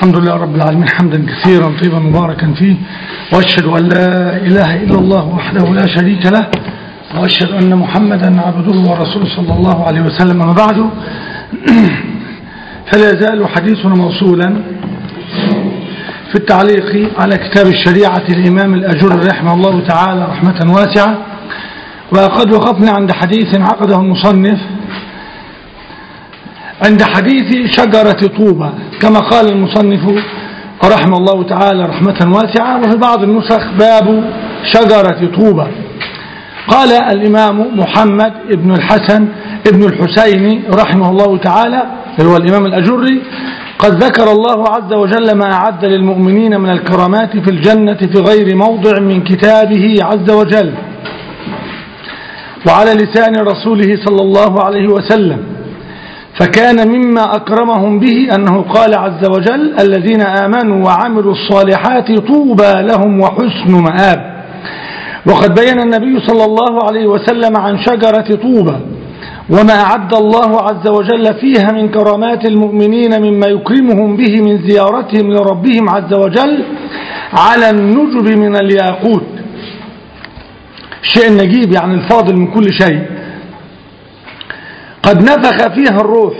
الحمد لله رب العالمين حمدا كثيرا طيبا مباركا فيه وأشهد أن لا إله إلا الله وحده لا شريك له وأشهد أن محمدا عبده ورسوله صلى الله عليه وسلم أما بعد فلا يزال حديثنا موصولا في التعليق على كتاب الشريعة الإمام الأجر رحمه الله تعالى رحمة واسعة وقد وقفنا عند حديث عقده المصنف عند حديث شجرة طوبة كما قال المصنف رحمه الله تعالى رحمة واسعة وفي بعض النسخ باب شجرة طوبة قال الإمام محمد ابن الحسن ابن الحسين رحمه الله تعالى هو الإمام الأجري قد ذكر الله عز وجل ما أعد للمؤمنين من الكرامات في الجنة في غير موضع من كتابه عز وجل وعلى لسان رسوله صلى الله عليه وسلم فكان مما أكرمهم به أنه قال عز وجل الذين آمنوا وعملوا الصالحات طوبى لهم وحسن مآب وقد بين النبي صلى الله عليه وسلم عن شجرة طوبى وما أعد الله عز وجل فيها من كرامات المؤمنين مما يكرمهم به من زيارتهم لربهم عز وجل على النجب من الياقوت شيء نجيب يعني الفاضل من كل شيء قد نفخ فيها الروح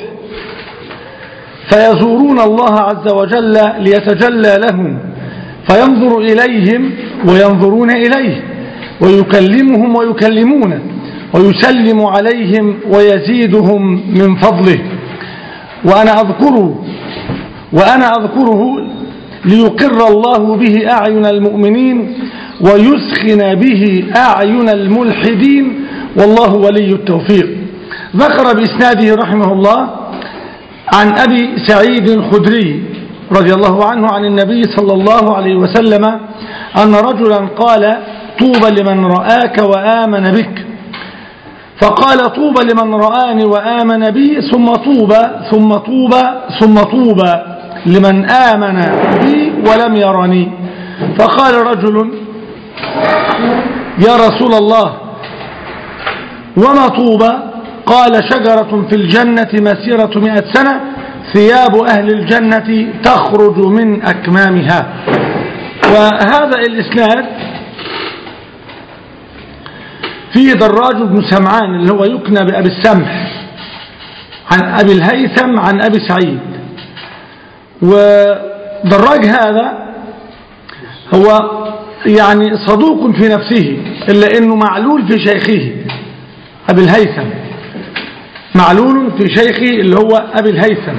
فيزورون الله عز وجل ليتجلى لهم فينظر إليهم وينظرون إليه ويكلمهم ويكلمونه ويسلم عليهم ويزيدهم من فضله وأنا أذكره وأنا أذكره ليقر الله به أعين المؤمنين ويسخن به أعين الملحدين والله ولي التوفيق ذكر بإسناده رحمه الله عن أبي سعيد الخدري رضي الله عنه عن النبي صلى الله عليه وسلم أن رجلا قال طوبى لمن رآك وآمن بك فقال طوبى لمن رآني وآمن بي ثم طوبى ثم طوبى ثم طوبى لمن آمن بي ولم يرني فقال رجل يا رسول الله وما طوبى قال شجرة في الجنة مسيرة مئة سنة ثياب أهل الجنة تخرج من أكمامها وهذا الإسناد فيه دراج بن سمعان اللي هو يكنى بأبي السمح عن أبي الهيثم عن أبي سعيد ودراج هذا هو يعني صدوق في نفسه إلا أنه معلول في شيخه أبي الهيثم معلول في شيخه اللي هو أبي الهيثم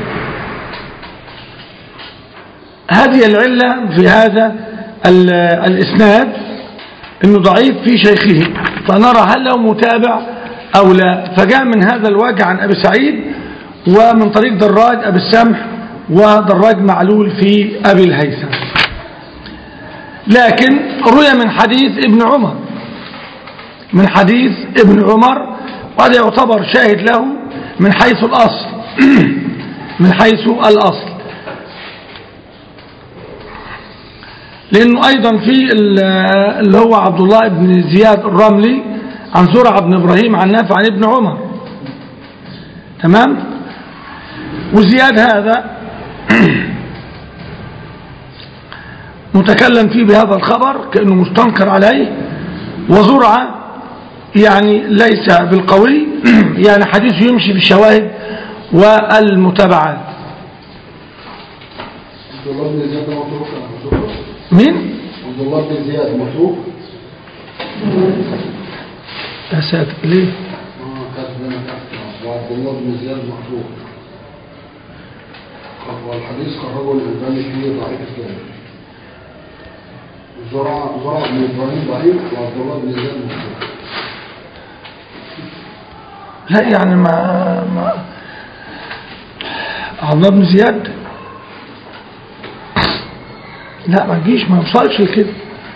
هذه العلة في هذا الإسناد أنه ضعيف في شيخه فنرى هل له متابع أو لا فجاء من هذا الوجه عن أبي سعيد ومن طريق دراج أبي السمح ودراج معلول في أبي الهيثم لكن روي من حديث ابن عمر من حديث ابن عمر وهذا يعتبر شاهد له من حيث الأصل من حيث الأصل لأنه أيضا في اللي هو عبد الله بن زياد الرملي عن زرع بن إبراهيم عن نافع عن ابن عمر تمام وزياد هذا متكلم فيه بهذا الخبر كأنه مستنكر عليه وزرعة يعني ليس بالقوي يعني حديثه يمشي بالشواهد والمتابعات مين؟ عبد الله بن زياد متروك يا ساتر ليه؟ اه كاتب لنا تحت وعبد الله بن زياد متروك والحديث خرجه الألباني فيه ضعيف الثاني زرع زرع بن إبراهيم ضعيف وعبد الله بن زياد متروك لا يعني ما ما عبد الله بن زياد لا ما تجيش ما يوصلش لكده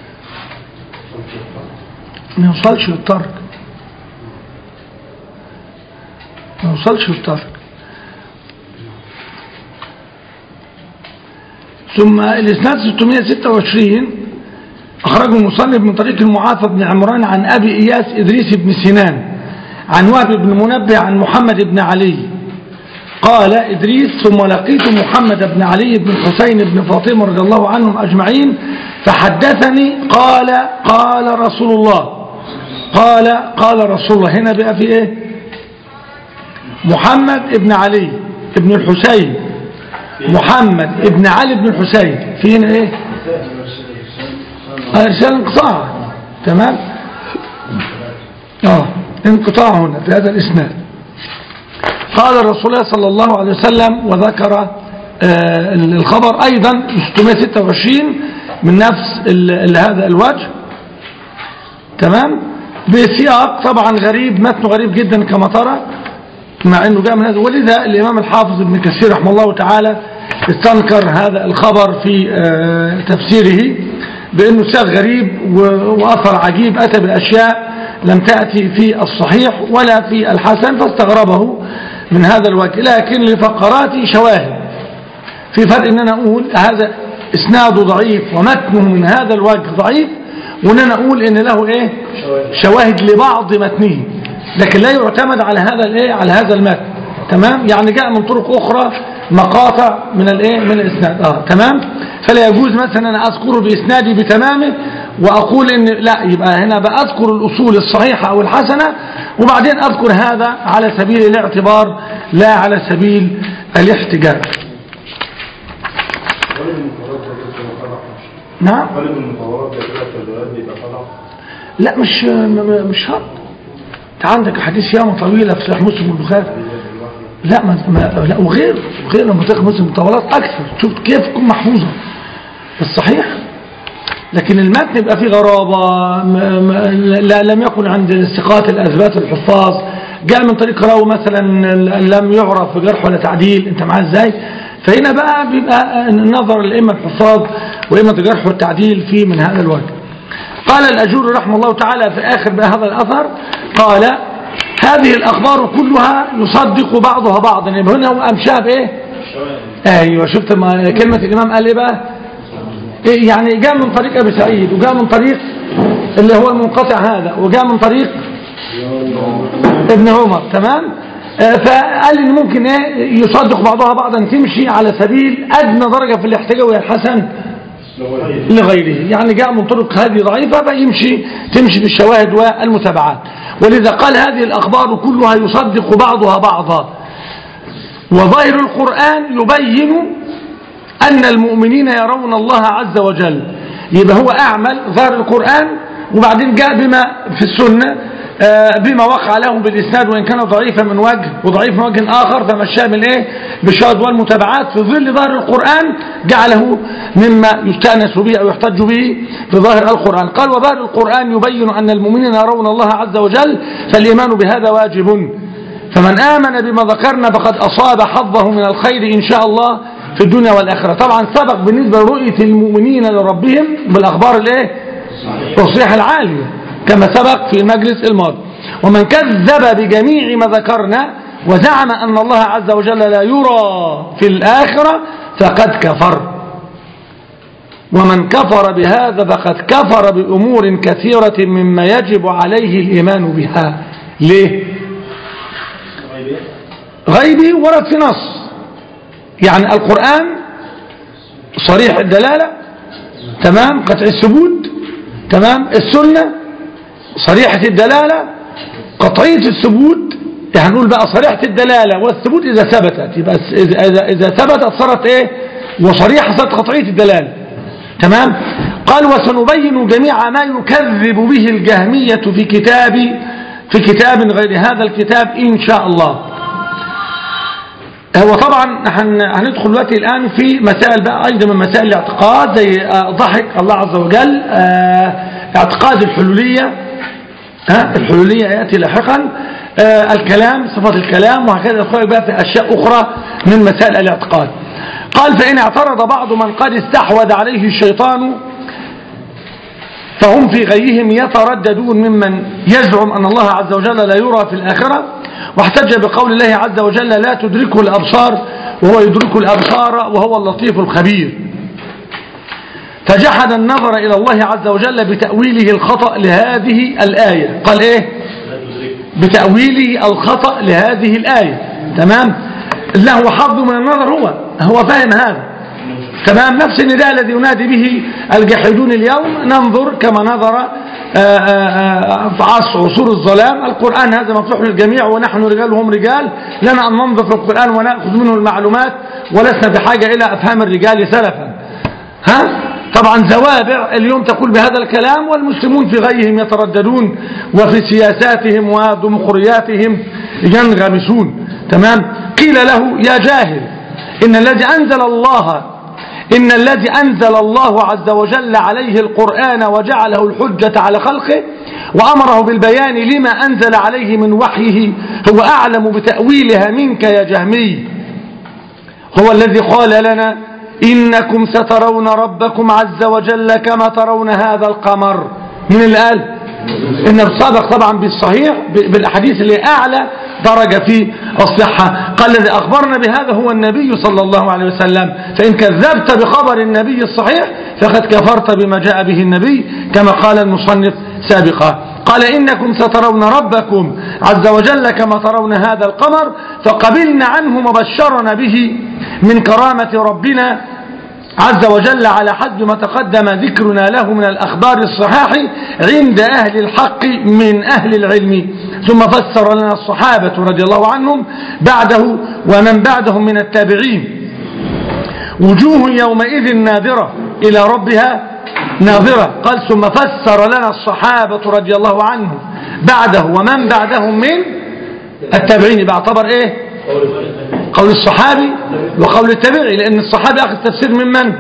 ما يوصلش للترك ما يوصلش للترك ثم الاسناد 626 اخرجه المصنف من طريق المعافى بن عمران عن ابي اياس ادريس بن سنان عن وهب بن منبه عن محمد بن علي قال إدريس ثم لقيت محمد بن علي بن حسين بن فاطمة رضي الله عنهم أجمعين فحدثني قال قال رسول الله قال قال رسول الله هنا بقى في إيه محمد بن علي بن الحسين محمد بن علي بن الحسين في هنا إيه إرسال انقطاع تمام اه انقطاع هنا في هذا الإسناد قال الرسول الله صلى الله عليه وسلم وذكر آه، الخبر أيضا 626 من نفس ال- ال- هذا الوجه تمام بسياق طبعا غريب متن غريب جدا كما ترى مع انه جاء من هذا ولذا الامام الحافظ ابن كثير رحمه الله تعالى استنكر هذا الخبر في آه، تفسيره بانه سياق غريب و- واثر عجيب اتى باشياء لم تاتي في الصحيح ولا في الحسن فاستغربه من هذا الوجه لكن لفقرات شواهد في فرق ان انا اقول هذا اسناده ضعيف ومتنه من هذا الوجه ضعيف وان انا اقول ان له ايه شواهد لبعض متنه لكن لا يعتمد على هذا الايه على هذا المتن تمام يعني جاء من طرق اخرى مقاطع من الايه من الاسناد اه تمام فلا يجوز مثلا انا اذكره باسنادي بتمامه واقول ان لا يبقى هنا بأذكر الاصول الصحيحه او الحسنه وبعدين اذكر هذا على سبيل الاعتبار لا على سبيل الاحتجاج غالب المطورات ده بتبقى طلع نعم غالب المطورات ده كده في الروايات بيبقى طلع لا مش م- م- مش شرط انت عندك حديث ياما طويله في صحيح مسلم والبخاري لا ما ما لا وغير وغير لما تاخد مسلم مطولات اكثر شوف كيف تكون محفوظه الصحيح لكن المتن يبقى فيه غرابه م- م- لا لم يكن عند الثقات الاثبات الحفاظ جاء من طريق راوي مثلا لم يعرف بجرح ولا تعديل انت معاه ازاي فهنا بقى بيبقى نظر الائمه الحفاظ وائمه الجرح والتعديل في من هذا الوجه قال الأجور رحمه الله تعالى في آخر بقى هذا الأثر قال هذه الأخبار كلها يصدق بعضها بعضا يبقى هنا هو أمشاها بإيه أيوة شفت ما كلمة الإمام قال إيه بقى إيه يعني جاء من طريق أبي سعيد وجاء من طريق اللي هو المنقطع هذا وجاء من طريق ابن عمر تمام آه، فقال ان ممكن ايه يصدق بعضها بعضا تمشي على سبيل ادنى درجه في الاحتجاج وهي الحسن لغيره يعني جاء من طرق هذه ضعيفة فيمشي تمشي بالشواهد والمتابعات ولذا قال هذه الأخبار كلها يصدق بعضها بعضا وظاهر القرآن يبين أن المؤمنين يرون الله عز وجل يبقى هو أعمل ظاهر القرآن وبعدين جاء بما في السنة آه، بما وقع لهم بالإسناد وإن كان ضعيفا من وجه وضعيف من وجه آخر فمشاه بالإيه بالشهد والمتابعات في ظل ظاهر القرآن جعله مما يستأنس به أو يحتج به في ظاهر القرآن قال وظاهر القرآن يبين أن المؤمنين يرون الله عز وجل فالإيمان بهذا واجب فمن آمن بما ذكرنا فقد أصاب حظه من الخير إن شاء الله في الدنيا والآخرة طبعا سبق بالنسبة لرؤية المؤمنين لربهم بالأخبار الإيه التصريح العالية كما سبق في المجلس الماضي ومن كذب بجميع ما ذكرنا وزعم أن الله عز وجل لا يرى في الآخرة فقد كفر ومن كفر بهذا فقد كفر بأمور كثيرة مما يجب عليه الإيمان بها ليه غيبي ورد في نص يعني القرآن صريح الدلالة تمام قطع الثبوت تمام السنة صريحة الدلالة قطعية الثبوت يعني نقول بقى صريحة الدلالة والثبوت إذا ثبتت يبقى إذا, إذا, إذا ثبتت صارت إيه وصريحة صارت قطعية الدلالة تمام قال وسنبين جميع ما يكذب به الجهمية في كتاب في كتاب غير هذا الكتاب إن شاء الله هو طبعا هن- هندخل دلوقتي الآن في مسائل بقى أيضا من مسائل الاعتقاد زي آه، ضحك الله عز وجل آه، اعتقاد الحلولية ها الحلولية يأتي لاحقا آه، الكلام صفة الكلام وهكذا يدخل بقى في أشياء أخرى من مسائل الاعتقاد قال فإن اعترض بعض من قد استحوذ عليه الشيطان فهم في غيهم يترددون ممن يزعم أن الله عز وجل لا يرى في الآخرة واحتج بقول الله عز وجل لا تدركه الأبصار وهو يدرك الأبصار وهو اللطيف الخبير فجحد النظر إلى الله عز وجل بتأويله الخطأ لهذه الآية قال إيه بتأويله الخطأ لهذه الآية تمام له حظ من النظر هو هو فاهم هذا تمام نفس النداء الذي ينادي به الجاحدون اليوم ننظر كما نظر آه، آه، آه، في عصر عصور الظلام القرآن هذا مفتوح للجميع ونحن رجال وهم رجال لنا أن ننظر في القرآن ونأخذ منه المعلومات ولسنا بحاجة إلى أفهام الرجال سلفا ها طبعا زوابع اليوم تقول بهذا الكلام والمسلمون في غيهم يترددون وفي سياساتهم وديمقراطياتهم ينغمسون تمام قيل له يا جاهل إن الذي أنزل الله إن الذي أنزل الله عز وجل عليه القرآن وجعله الحجة على خلقه وأمره بالبيان لما أنزل عليه من وحيه هو أعلم بتأويلها منك يا جهمي هو الذي قال لنا إنكم سترون ربكم عز وجل كما ترون هذا القمر من اللي قال إن الصادق طبعا بالصحيح بالأحاديث اللي أعلى درجة في الصحة قال الذي أخبرنا بهذا هو النبي صلى الله عليه وسلم فإن كذبت بخبر النبي الصحيح فقد كفرت بما جاء به النبي كما قال المصنف سابقا قال إنكم سترون ربكم عز وجل كما ترون هذا القمر فقبلنا عنه مبشرنا به من كرامة ربنا عز وجل على حد ما تقدم ذكرنا له من الأخبار الصحاح عند أهل الحق من أهل العلم ثم فسر لنا الصحابة رضي الله عنهم بعده ومن بعدهم من التابعين وجوه يومئذ ناظرة إلى ربها ناظرة قال ثم فسر لنا الصحابة رضي الله عنهم بعده ومن بعدهم من التابعين باعتبر ايه قول الصحابي وقول التابعي لأن الصحابي أخذ تفسير من من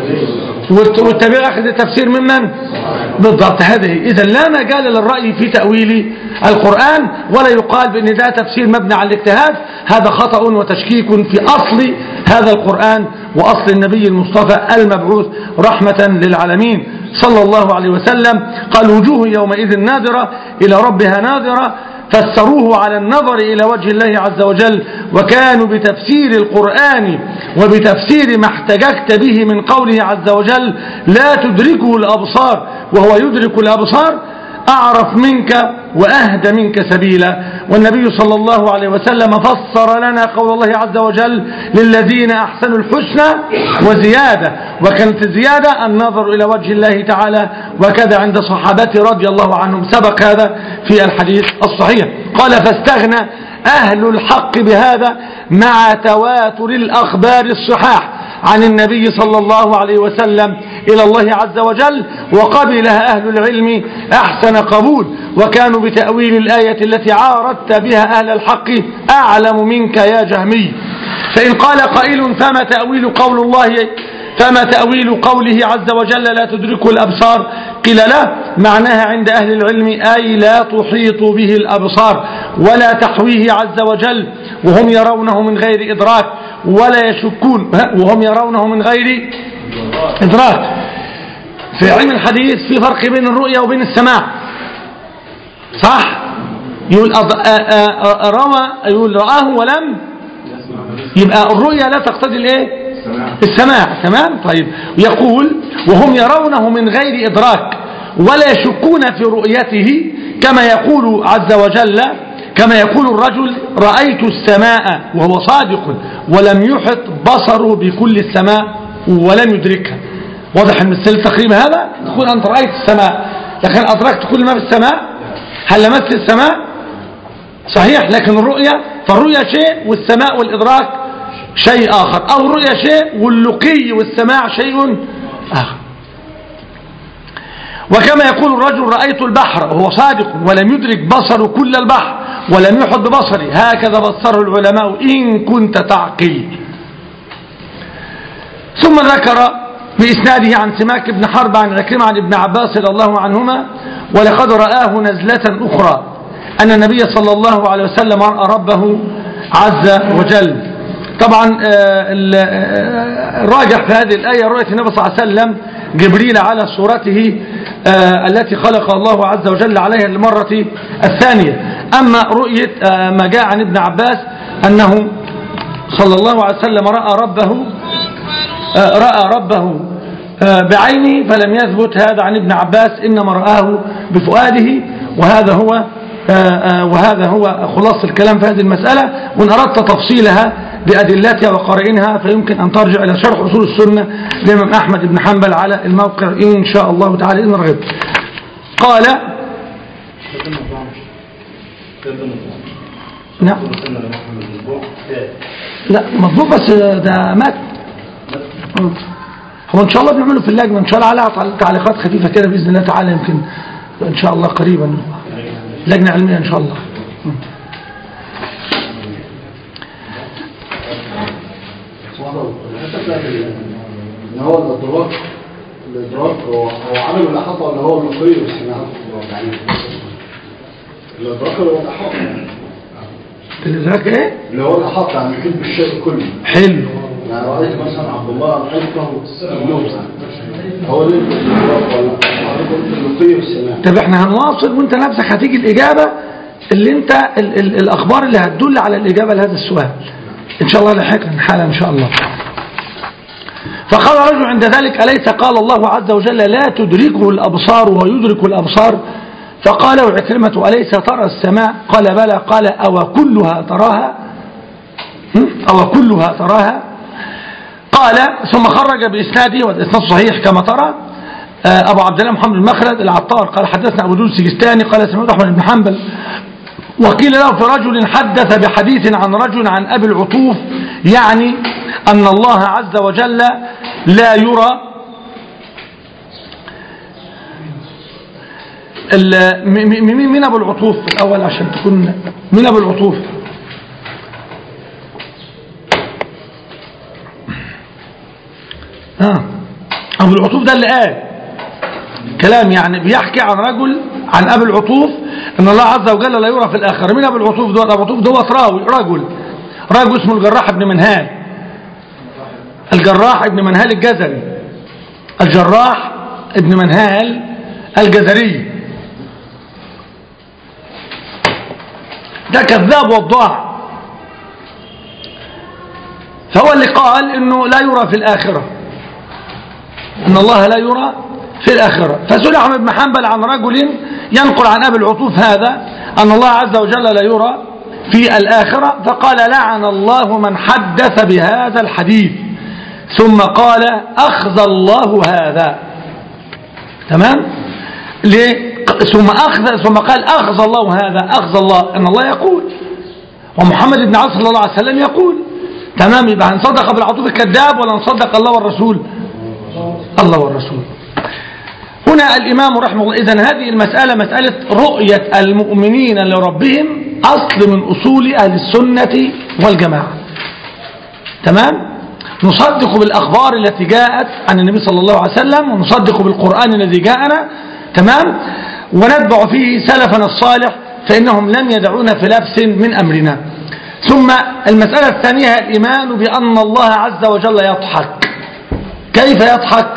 والتابعي أخذ تفسير من من بالضبط هذه إذا لا مجال للرأي في تأويل القرآن ولا يقال بأن ده تفسير مبني على الاجتهاد هذا خطأ وتشكيك في أصل هذا القرآن وأصل النبي المصطفى المبعوث رحمة للعالمين صلى الله عليه وسلم قال وجوه يومئذ نادرة إلى ربها ناظرة فسروه على النظر إلى وجه الله عز وجل وكانوا بتفسير القرآن وبتفسير ما احتججت به من قوله عز وجل لا تدركه الأبصار وهو يدرك الأبصار أعرف منك وأهدى منك سبيلا والنبي صلى الله عليه وسلم فسر لنا قول الله عز وجل للذين أحسنوا الحسنى وزيادة وكانت الزيادة النظر إلى وجه الله تعالى وكذا عند صحابته رضي الله عنهم سبق هذا في الحديث الصحيح قال فاستغنى أهل الحق بهذا مع تواتر الأخبار الصحاح عن النبي صلى الله عليه وسلم إلى الله عز وجل وقبلها أهل العلم أحسن قبول وكانوا بتأويل الآية التي عارضت بها أهل الحق أعلم منك يا جهمي فإن قال قائل فما تأويل قول الله فما تأويل قوله عز وجل لا تدركه الأبصار قيل لا معناها عند أهل العلم أي لا تحيط به الأبصار ولا تحويه عز وجل وهم يرونه من غير إدراك ولا يشكون وهم يرونه من غير إدراك في علم الحديث في فرق بين الرؤية وبين السماع صح يقول روى يقول رآه ولم يبقى الرؤية لا تقتضي الايه السماع تمام طيب يقول وهم يرونه من غير إدراك ولا يشكون في رؤيته كما يقول عز وجل كما يقول الرجل رأيت السماء وهو صادق ولم يحط بصره بكل السماء ولم يدركها واضح المثال التقريب هذا تقول أنت رأيت السماء لكن أدركت كل ما في السماء هل لمست السماء صحيح لكن الرؤية فالرؤية شيء والسماء والإدراك شيء آخر أو الرؤية شيء واللقي والسماع شيء آخر وكما يقول الرجل رأيت البحر وهو صادق ولم يدرك بصر كل البحر ولم يحط ببصره هكذا بصره العلماء إن كنت تعقل ثم ذكر بإسناده عن سماك بن حرب عن عكرمة عن ابن عباس رضي الله عنهما ولقد رآه نزلة أخرى أن النبي صلى الله عليه وسلم رأى ربه عز وجل طبعا الراجح في هذه الآية رؤية النبي صلى الله عليه وسلم جبريل على صورته التي خلق الله عز وجل عليها للمرة الثانية أما رؤية ما جاء عن ابن عباس أنه صلى الله عليه وسلم رأى ربه رأى ربه بعينه فلم يثبت هذا عن ابن عباس إنما رآه بفؤاده وهذا هو وهذا هو خلاص الكلام في هذه المسألة وإن أردت تفصيلها بأدلتها وقرائنها فيمكن أن ترجع إلى شرح أصول السنة للإمام أحمد بن حنبل على الموقع إن شاء الله تعالى إن رغب قال نعم لا مطلوب بس ده مات هو ان شاء الله بنعمله في اللجنه ان شاء الله عليها تعليقات خفيفه كده باذن الله تعالى يمكن ان شاء الله قريبا لجنه علميه ان شاء الله ان هو الادراك الادراك هو هو عمل الاحاطه ولا هو النقي والسماع يعني الادراك هو الاحاطه يعني الادراك ايه اللي هو الاحاطه يعني يحيط بالشيء كله حلو يعني رايت مثلا عبد الله رايته النوم هو ده الادراك ولا حضرتك قلت النقي والسماع طب احنا هنواصل وانت نفسك هتيجي الاجابه اللي انت ال ال الاخبار اللي هتدل على الاجابه لهذا السؤال ان شاء الله لاحقا حالا ان شاء الله فقال رجل عند ذلك أليس قال الله عز وجل لا تدركه الأبصار ويدرك الأبصار فقال عكرمة أليس ترى السماء قال بلى قال أو كلها تراها هم؟ أو كلها تراها قال ثم خرج بإسناده والإسناد صحيح كما ترى آه، أبو عبد الله محمد المخلد العطار قال حدثنا أبو دول السجستاني قال سمعت أحمد بن حنبل وقيل له في رجل حدث بحديث عن رجل عن أبي العطوف يعني أن الله عز وجل لا يرى ال- م- م- مين مين أبو العطوف الأول عشان تكون مين أبو العطوف آه. أبو العطوف ده اللي قال كلام يعني بيحكي عن رجل عن أبي العطوف أن الله عز وجل لا يرى في الآخرة مين أبو العطوف ده أبو العطوف ده راوي رجل رجل اسمه الجراح ابن منهال الجراح ابن منهال الجزري الجراح ابن منهال الجزري ده كذاب وضاع فهو اللي قال انه لا يرى في الآخرة ان الله لا يرى في الآخرة فسئل أحمد بن حنبل عن رجل ينقل عن أبي العطوف هذا أن الله عز وجل لا يرى في الآخرة فقال لعن الله من حدث بهذا الحديث ثم قال أخذ الله هذا تمام ليه ثم أخذ ثم قال أخذ الله هذا أخذ الله أن الله يقول ومحمد بن عبد صلى الله عليه وسلم يقول تمام يبقى هنصدق بالعطوف الكذاب ولا نصدق الله والرسول الله والرسول هنا الإمام رحمه الله إذن هذه المسألة مسألة رؤية المؤمنين لربهم أصل من أصول أهل السنة والجماعة تمام نصدق بالأخبار التي جاءت عن النبي صلى الله عليه وسلم ونصدق بالقرآن الذي جاءنا تمام ونتبع فيه سلفنا الصالح فإنهم لن يدعونا في لبس من أمرنا ثم المسألة الثانية الإيمان بأن الله عز وجل يضحك كيف يضحك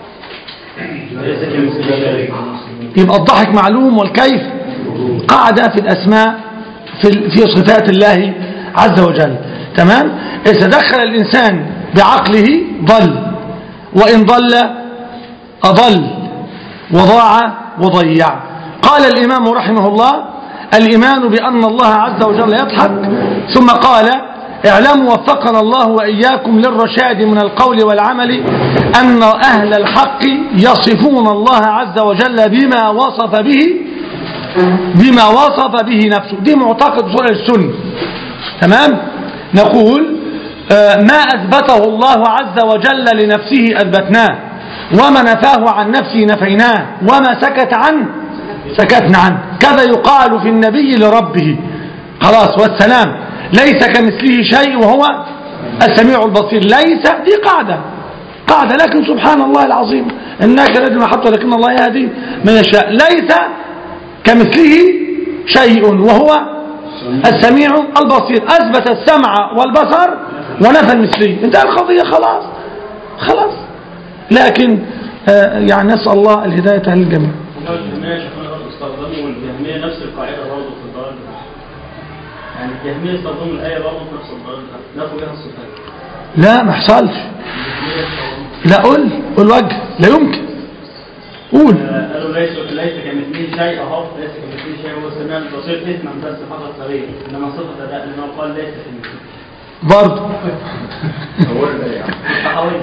يبقى الضحك معلوم والكيف قاعدة في الأسماء في في صفات الله عز وجل تمام إذا دخل الإنسان بعقله ضل وإن ضل أضل وضاع وضيع قال الإمام رحمه الله الإيمان بأن الله عز وجل يضحك ثم قال اعلموا وفقنا الله وإياكم للرشاد من القول والعمل أن أهل الحق يصفون الله عز وجل بما وصف به بما وصف به نفسه دي معتقد صلح السنة تمام نقول آه، ما أثبته الله عز وجل لنفسه أثبتناه وما نفاه عن نفسه نفيناه وما سكت عنه سكتنا عنه كذا يقال في النبي لربه خلاص والسلام ليس كمثله شيء وهو السميع البصير ليس دي قاعدة قاعدة لكن سبحان الله العظيم إنك لدينا حتى لكن الله يهدي من يشاء ليس كمثله شيء وهو السميع البصير أثبت السمع والبصر ونفى المثلية انتهى القضية خلاص خلاص لكن آه، يعني نسأل الله الهداية للجميع الجهمية شيخنا برضه استخدموا الجهمية نفس القاعدة برضه في الضلال يعني الجهمية استخدموا الآية برضه في نفس الضلال نفوا بها الصفات لا ما حصلش الجهمية استخدموا- لا قول قول وجه لا يمكن قول آه، قالوا ليس ليس كمثله شيء اهو ليس كمثله شيء هو السميع البصير اسما بس فقط صغير انما صفة لا لانه قال ليس كمثله برضه الصحوية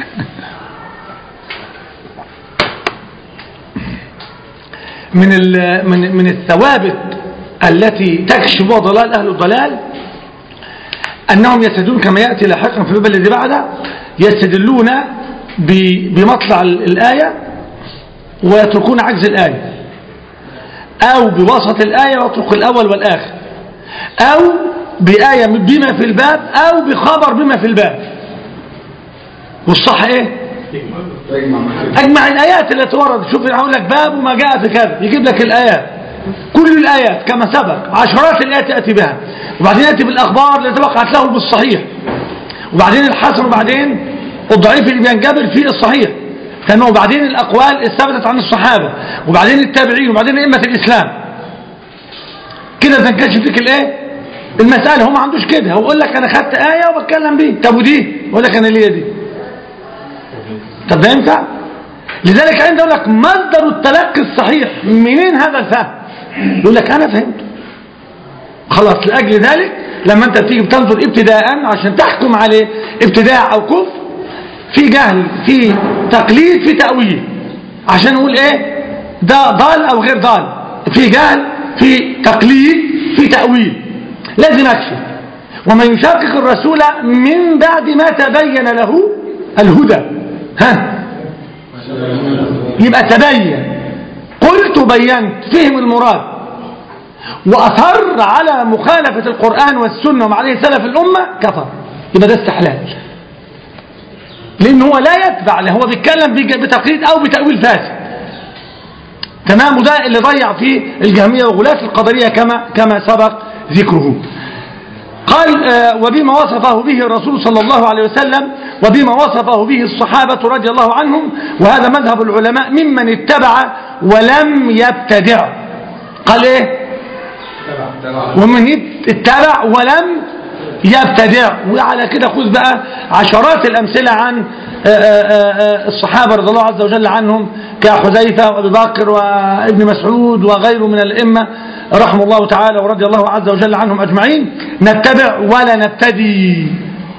من ال- من من الثوابت التي تكشف ضلال اهل الضلال انهم يستدلون كما ياتي لاحقا في الباب الذي بعده يستدلون ب- بمطلع ال- الايه ويتركون عجز الايه او بوسط الايه ويترك الاول والاخر او بايه بما في الباب او بخبر بما في الباب والصح ايه تجمع محل اجمع الايات التي وردت شوف يقول لك باب وما جاء في كذا يجيب لك الايات كل الايات كما سبق عشرات الايات ياتي بها وبعدين ياتي بالاخبار التي وقعت له بالصحيح وبعدين الحسن وبعدين الضعيف اللي بينجبر في الصحيح تمام وبعدين الاقوال الثابته عن الصحابه وبعدين التابعين وبعدين ائمه الاسلام كده تنكشف لك الايه المساله هو ما عندوش كده هو يقول لك انا خدت ايه وبتكلم بيه طب ودي يقول لك انا ليا دي طب ده ينفع لذلك عندي اقول لك مصدر التلقي الصحيح منين هذا الفهم يقول لك انا فهمت خلاص لاجل ذلك لما انت بتيجي بتنظر ابتداء عشان تحكم عليه ابتداع او كفر في جهل في تقليد في تاويل عشان نقول ايه ده ضال او غير ضال في جهل في تقليد في تاويل لازم اكشف ومن يشاقق الرسول من بعد ما تبين له الهدى ها يبقى تبين قلت بينت فهم المراد وأصر على مخالفة القرآن والسنة وما عليه سلف الأمة كفر يبقى ده استحلال لأن هو لا يتبع له هو بيتكلم بج- بتقليد أو بتأويل فاسد تمام وده اللي ضيع فيه الجهمية وغلاة القدرية كما كما سبق ذكره قال آه، وبما وصفه به الرسول صلى الله عليه وسلم وبما وصفه به الصحابة رضي الله عنهم وهذا مذهب العلماء ممن اتبع ولم يبتدع قال ايه ومن اتبع ولم يبتدع وعلى كده خذ بقى عشرات الأمثلة عن آه، آه، آه، الصحابة رضي الله عز وجل عنهم كحذيفة وأبي بكر وابن مسعود وغيره من الأئمة رحمه الله تعالى ورضي الله عز وجل عنهم أجمعين نتبع ولا نبتدي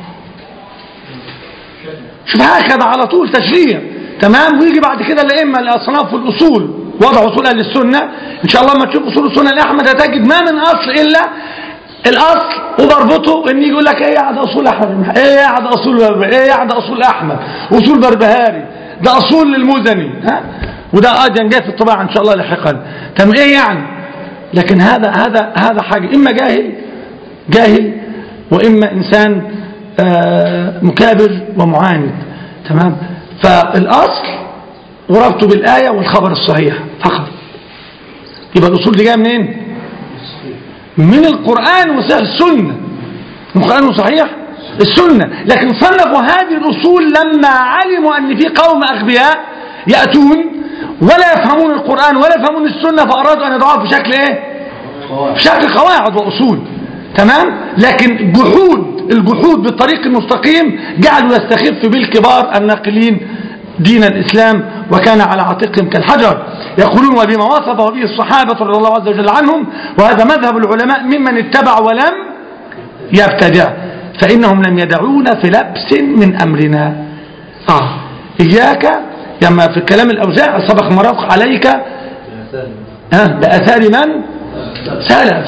شوف هكذا على طول تشريع تمام ويجي بعد كده الأئمة الأصناف والأصول وضع أصول أهل السنة إن شاء الله ما تشوف أصول السنة الأحمد هتجد ما من أصل إلا الأصل وبربطه إن يقول لك إيه يعني أصول أحمد إيه يعني أصول بربهاري إيه يعني أصول أحمد أصول بربهاري ده أصول للمزني ها وده أيضا جاي في الطباعة إن شاء الله لاحقا تمام إيه يعني لكن هذا هذا هذا حاجة إما جاهل جاهل وإما إنسان آه، مكابر ومعاند تمام فالأصل وربطه بالآية والخبر الصحيح فقط يبقى الأصول دي جاية منين من القرآن وصحيح السنة من القرآن وصحيح السنة لكن صنفوا هذه الأصول لما علموا أن في قوم أغبياء يأتون ولا يفهمون القرآن ولا يفهمون السنة فأرادوا أن يضعوها في شكل إيه في شكل قواعد وأصول تمام لكن جحود الجحود بالطريق المستقيم جعلوا يستخف بالكبار الناقلين دين الإسلام وكان على عاتقهم كالحجر يقولون وبما وصفه به الصحابة رضي الله عز وجل عنهم وهذا مذهب العلماء ممن اتبع ولم يبتدع فإنهم لم يدعونا في لبس من أمرنا آه. إياك لما في الكلام الأوزاع سبق مرافق عليك آه. بأثار من سلف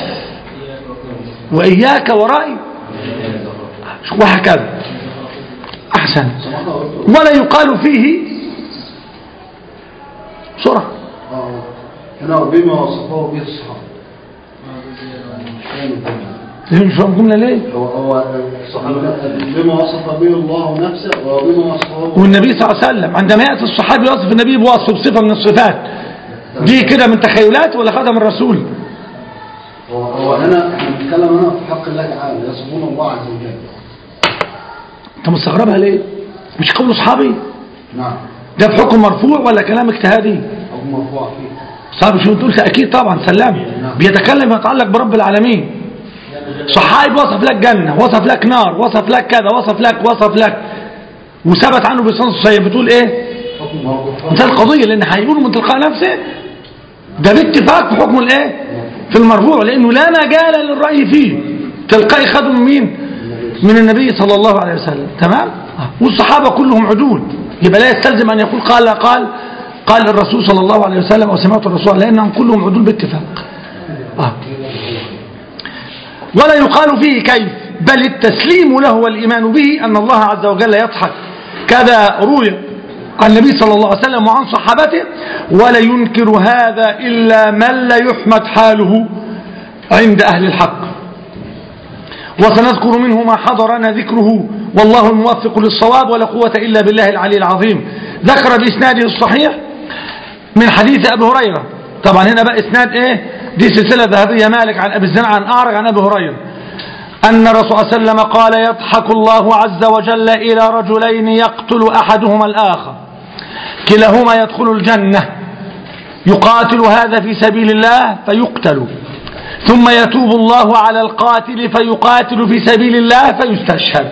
وإياك ورأي وهكذا أحسن ولا يقال فيه بسرعة اه هنا بما وصفه به الصحابة مش فاهم الجملة. مش فاهم الجملة ليه هو هو الصحابة بما وصف به الله نفسه وبما وصفه به والنبي صلى الله عليه وسلم عندما يأتي الصحابي يوصف النبي بوصف بصفة من الصفات دي كده من تخيلات ولا خدها من الرسول هو هو هنا احنا بنتكلم هنا في حق الله تعالى يصفون الله عز وجل انت مستغربها ليه مش قول اصحابي نعم ده في حكم مرفوع ولا كلام اجتهادي أو مرفوع فيه صعب شو تقول اكيد طبعا سلام بيتكلم يتعلق برب العالمين صحابي وصف لك جنة وصف لك نار وصف لك كذا وصف لك وصف لك وثبت عنه بصنص الصحيح بتقول ايه حكم مرفوع ده القضية لان هيقولوا من تلقاء نفسه ده باتفاق في حكم الايه في المرفوع لانه لا مجال للرأي فيه تلقائي خدوا من مين من النبي صلى الله عليه وسلم تمام آه. والصحابة كلهم عدول يبقى لا يستلزم أن يقول قال قال قال الرسول صلى الله عليه وسلم أو سمعت الرسول لأنهم كلهم عدول باتفاق آه. ولا يقال فيه كيف بل التسليم له والإيمان به أن الله عز وجل يضحك كذا روي عن النبي صلى الله عليه وسلم وعن صحابته ولا ينكر هذا إلا من لا يحمد حاله عند أهل الحق وسنذكر منه ما حضرنا ذكره والله الموفق للصواب ولا قوة إلا بالله العلي العظيم ذكر بإسناده الصحيح من حديث أبي هريرة طبعا هنا بقى إسناد إيه دي سلسلة ذهبية مالك عن أبي الزنع عن أعرج عن أبي هريرة أن الرسول صلى الله عليه وسلم قال يضحك الله عز وجل إلى رجلين يقتل أحدهما الآخر كلاهما يدخل الجنة يقاتل هذا في سبيل الله فيقتل ثم يتوب الله على القاتل فيقاتل في سبيل الله فيستشهد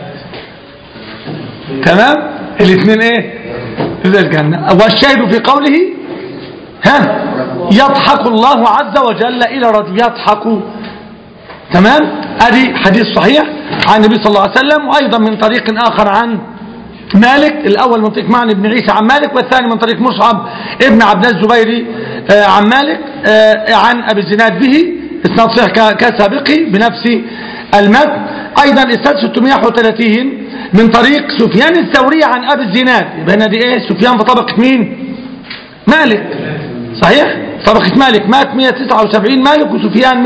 تمام الاثنين ايه في الجنة والشاهد في قوله ها يضحك الله عز وجل إلى رجل يضحك تمام ادي حديث صحيح عن النبي صلى الله عليه وسلم وأيضا من طريق آخر عن مالك الأول من طريق معنى بن عيسى عن مالك والثاني من طريق مصعب ابن عبد الله الزبيري آه، عن مالك آه، عن أبي الزناد به اسناد صحيح ك- كسابقه بنفس المتن أيضا اسناد 631 من طريق سفيان الثوري عن أبي الزناد يبقى هنا دي ايه سفيان بطبقة مين مالك صحيح طبقة مالك مات 179 مالك وسفيان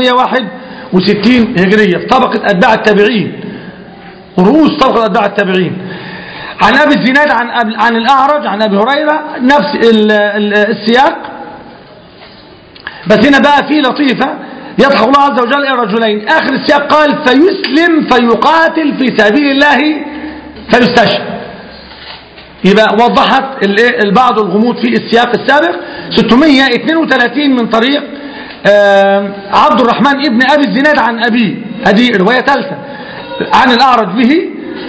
161 هجرية في طبقة أتباع التابعين رؤوس طبقة أتباع التابعين عن أبي الزناد عن, أبي عن الأعرج عن أبي هريرة نفس ال- ال- السياق بس هنا بقى في لطيفة يضحك الله عز وجل إلى رجلين آخر السياق قال فيسلم فيقاتل في سبيل الله فيستشهد يبقى وضحت الايه البعض الغموض في السياق السابق 632 من طريق آه، عبد الرحمن ابن أبي الزناد عن أبيه هذه رواية ثالثة عن الأعرج به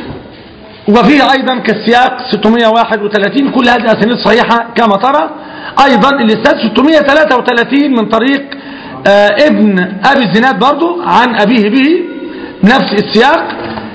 وفيه أيضا كالسياق 631 كل هذه أسانيد صحيحة كما ترى أيضا الإسناد 633 من طريق آه، ابن أبي الزناد برضو عن أبيه به نفس السياق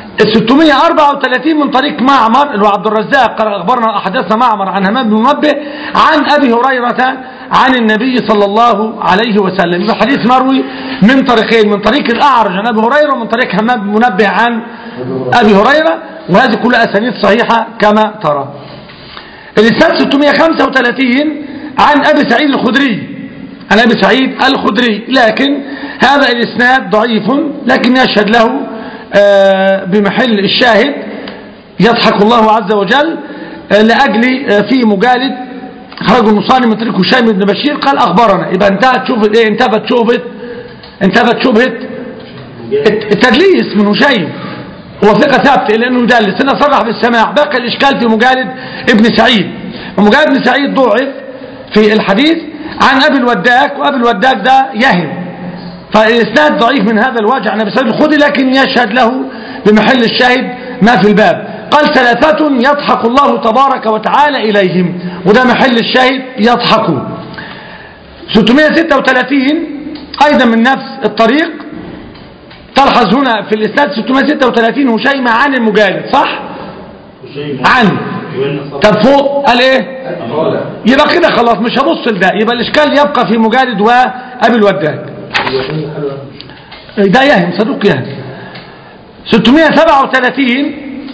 634 من طريق معمر اللي هو عبد الرزاق قال أخبرنا أحدثنا معمر عن همام بن منبه عن أبي هريرة عن النبي صلى الله عليه وسلم يبقى الحديث مروي من طريقين من طريق الأعرج عن أبي هريرة ومن طريق همام بن منبه عن أبي هريرة وهذه كلها أسانيد صحيحة كما ترى الإسناد 635 عن أبي سعيد الخدري عن أبي سعيد الخدري لكن هذا الإسناد ضعيف لكن يشهد له آه، بمحل الشاهد يضحك الله عز وجل آه، لأجل آه، في مجالد خرج المصاني من طريق هشام بن بشير قال أخبرنا يبقى انتهت شوفت إيه انتفت شوبة انتفت شبهة التدليس من هشيم هو ثقة ثابتة لأنه يدلس أنا صرح بالسماع بقى الإشكال في مجالد ابن سعيد ومجالد ابن سعيد ضعف في الحديث عن أبي الوداك وأبي الوداك ده يهم فالإسناد ضعيف من هذا الوجه عن أبي سعيد الخدري لكن يشهد له بمحل الشاهد ما في الباب قال ثلاثة يضحك الله تبارك وتعالى إليهم وده محل الشاهد يضحكوا 636 أيضا من نفس الطريق تلحظ هنا في الإسناد 636 هشيمة عن المجالد صح؟ عن طب فوق قال ايه يبقى كده خلاص مش هبص لده يبقى الاشكال يبقى في مجالد وابي الوداد ده يهم صدوق يهم 637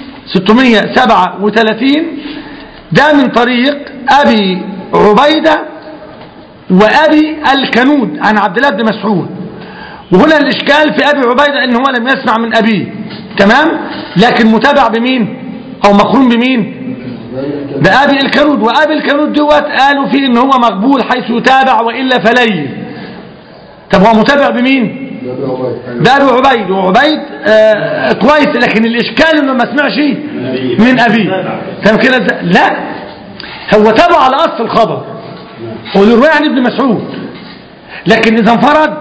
637 ده من طريق ابي عبيده وابي الكنود عن عبد الله بن مسعود وهنا الاشكال في ابي عبيده ان هو لم يسمع من ابيه تمام لكن متابع بمين او مقرون بمين بأبي الكنود وأبي الكنود دوت قالوا فيه إن هو مقبول حيث يتابع وإلا فلين طب هو متابع بمين بأبي عبيد وعبيد آه كويس لكن الإشكال إنه ما سمعش من أبيه تمام كده إزاي؟ لا هو تابع على أصل الخبر هو الرواية عن ابن مسعود لكن إذا انفرد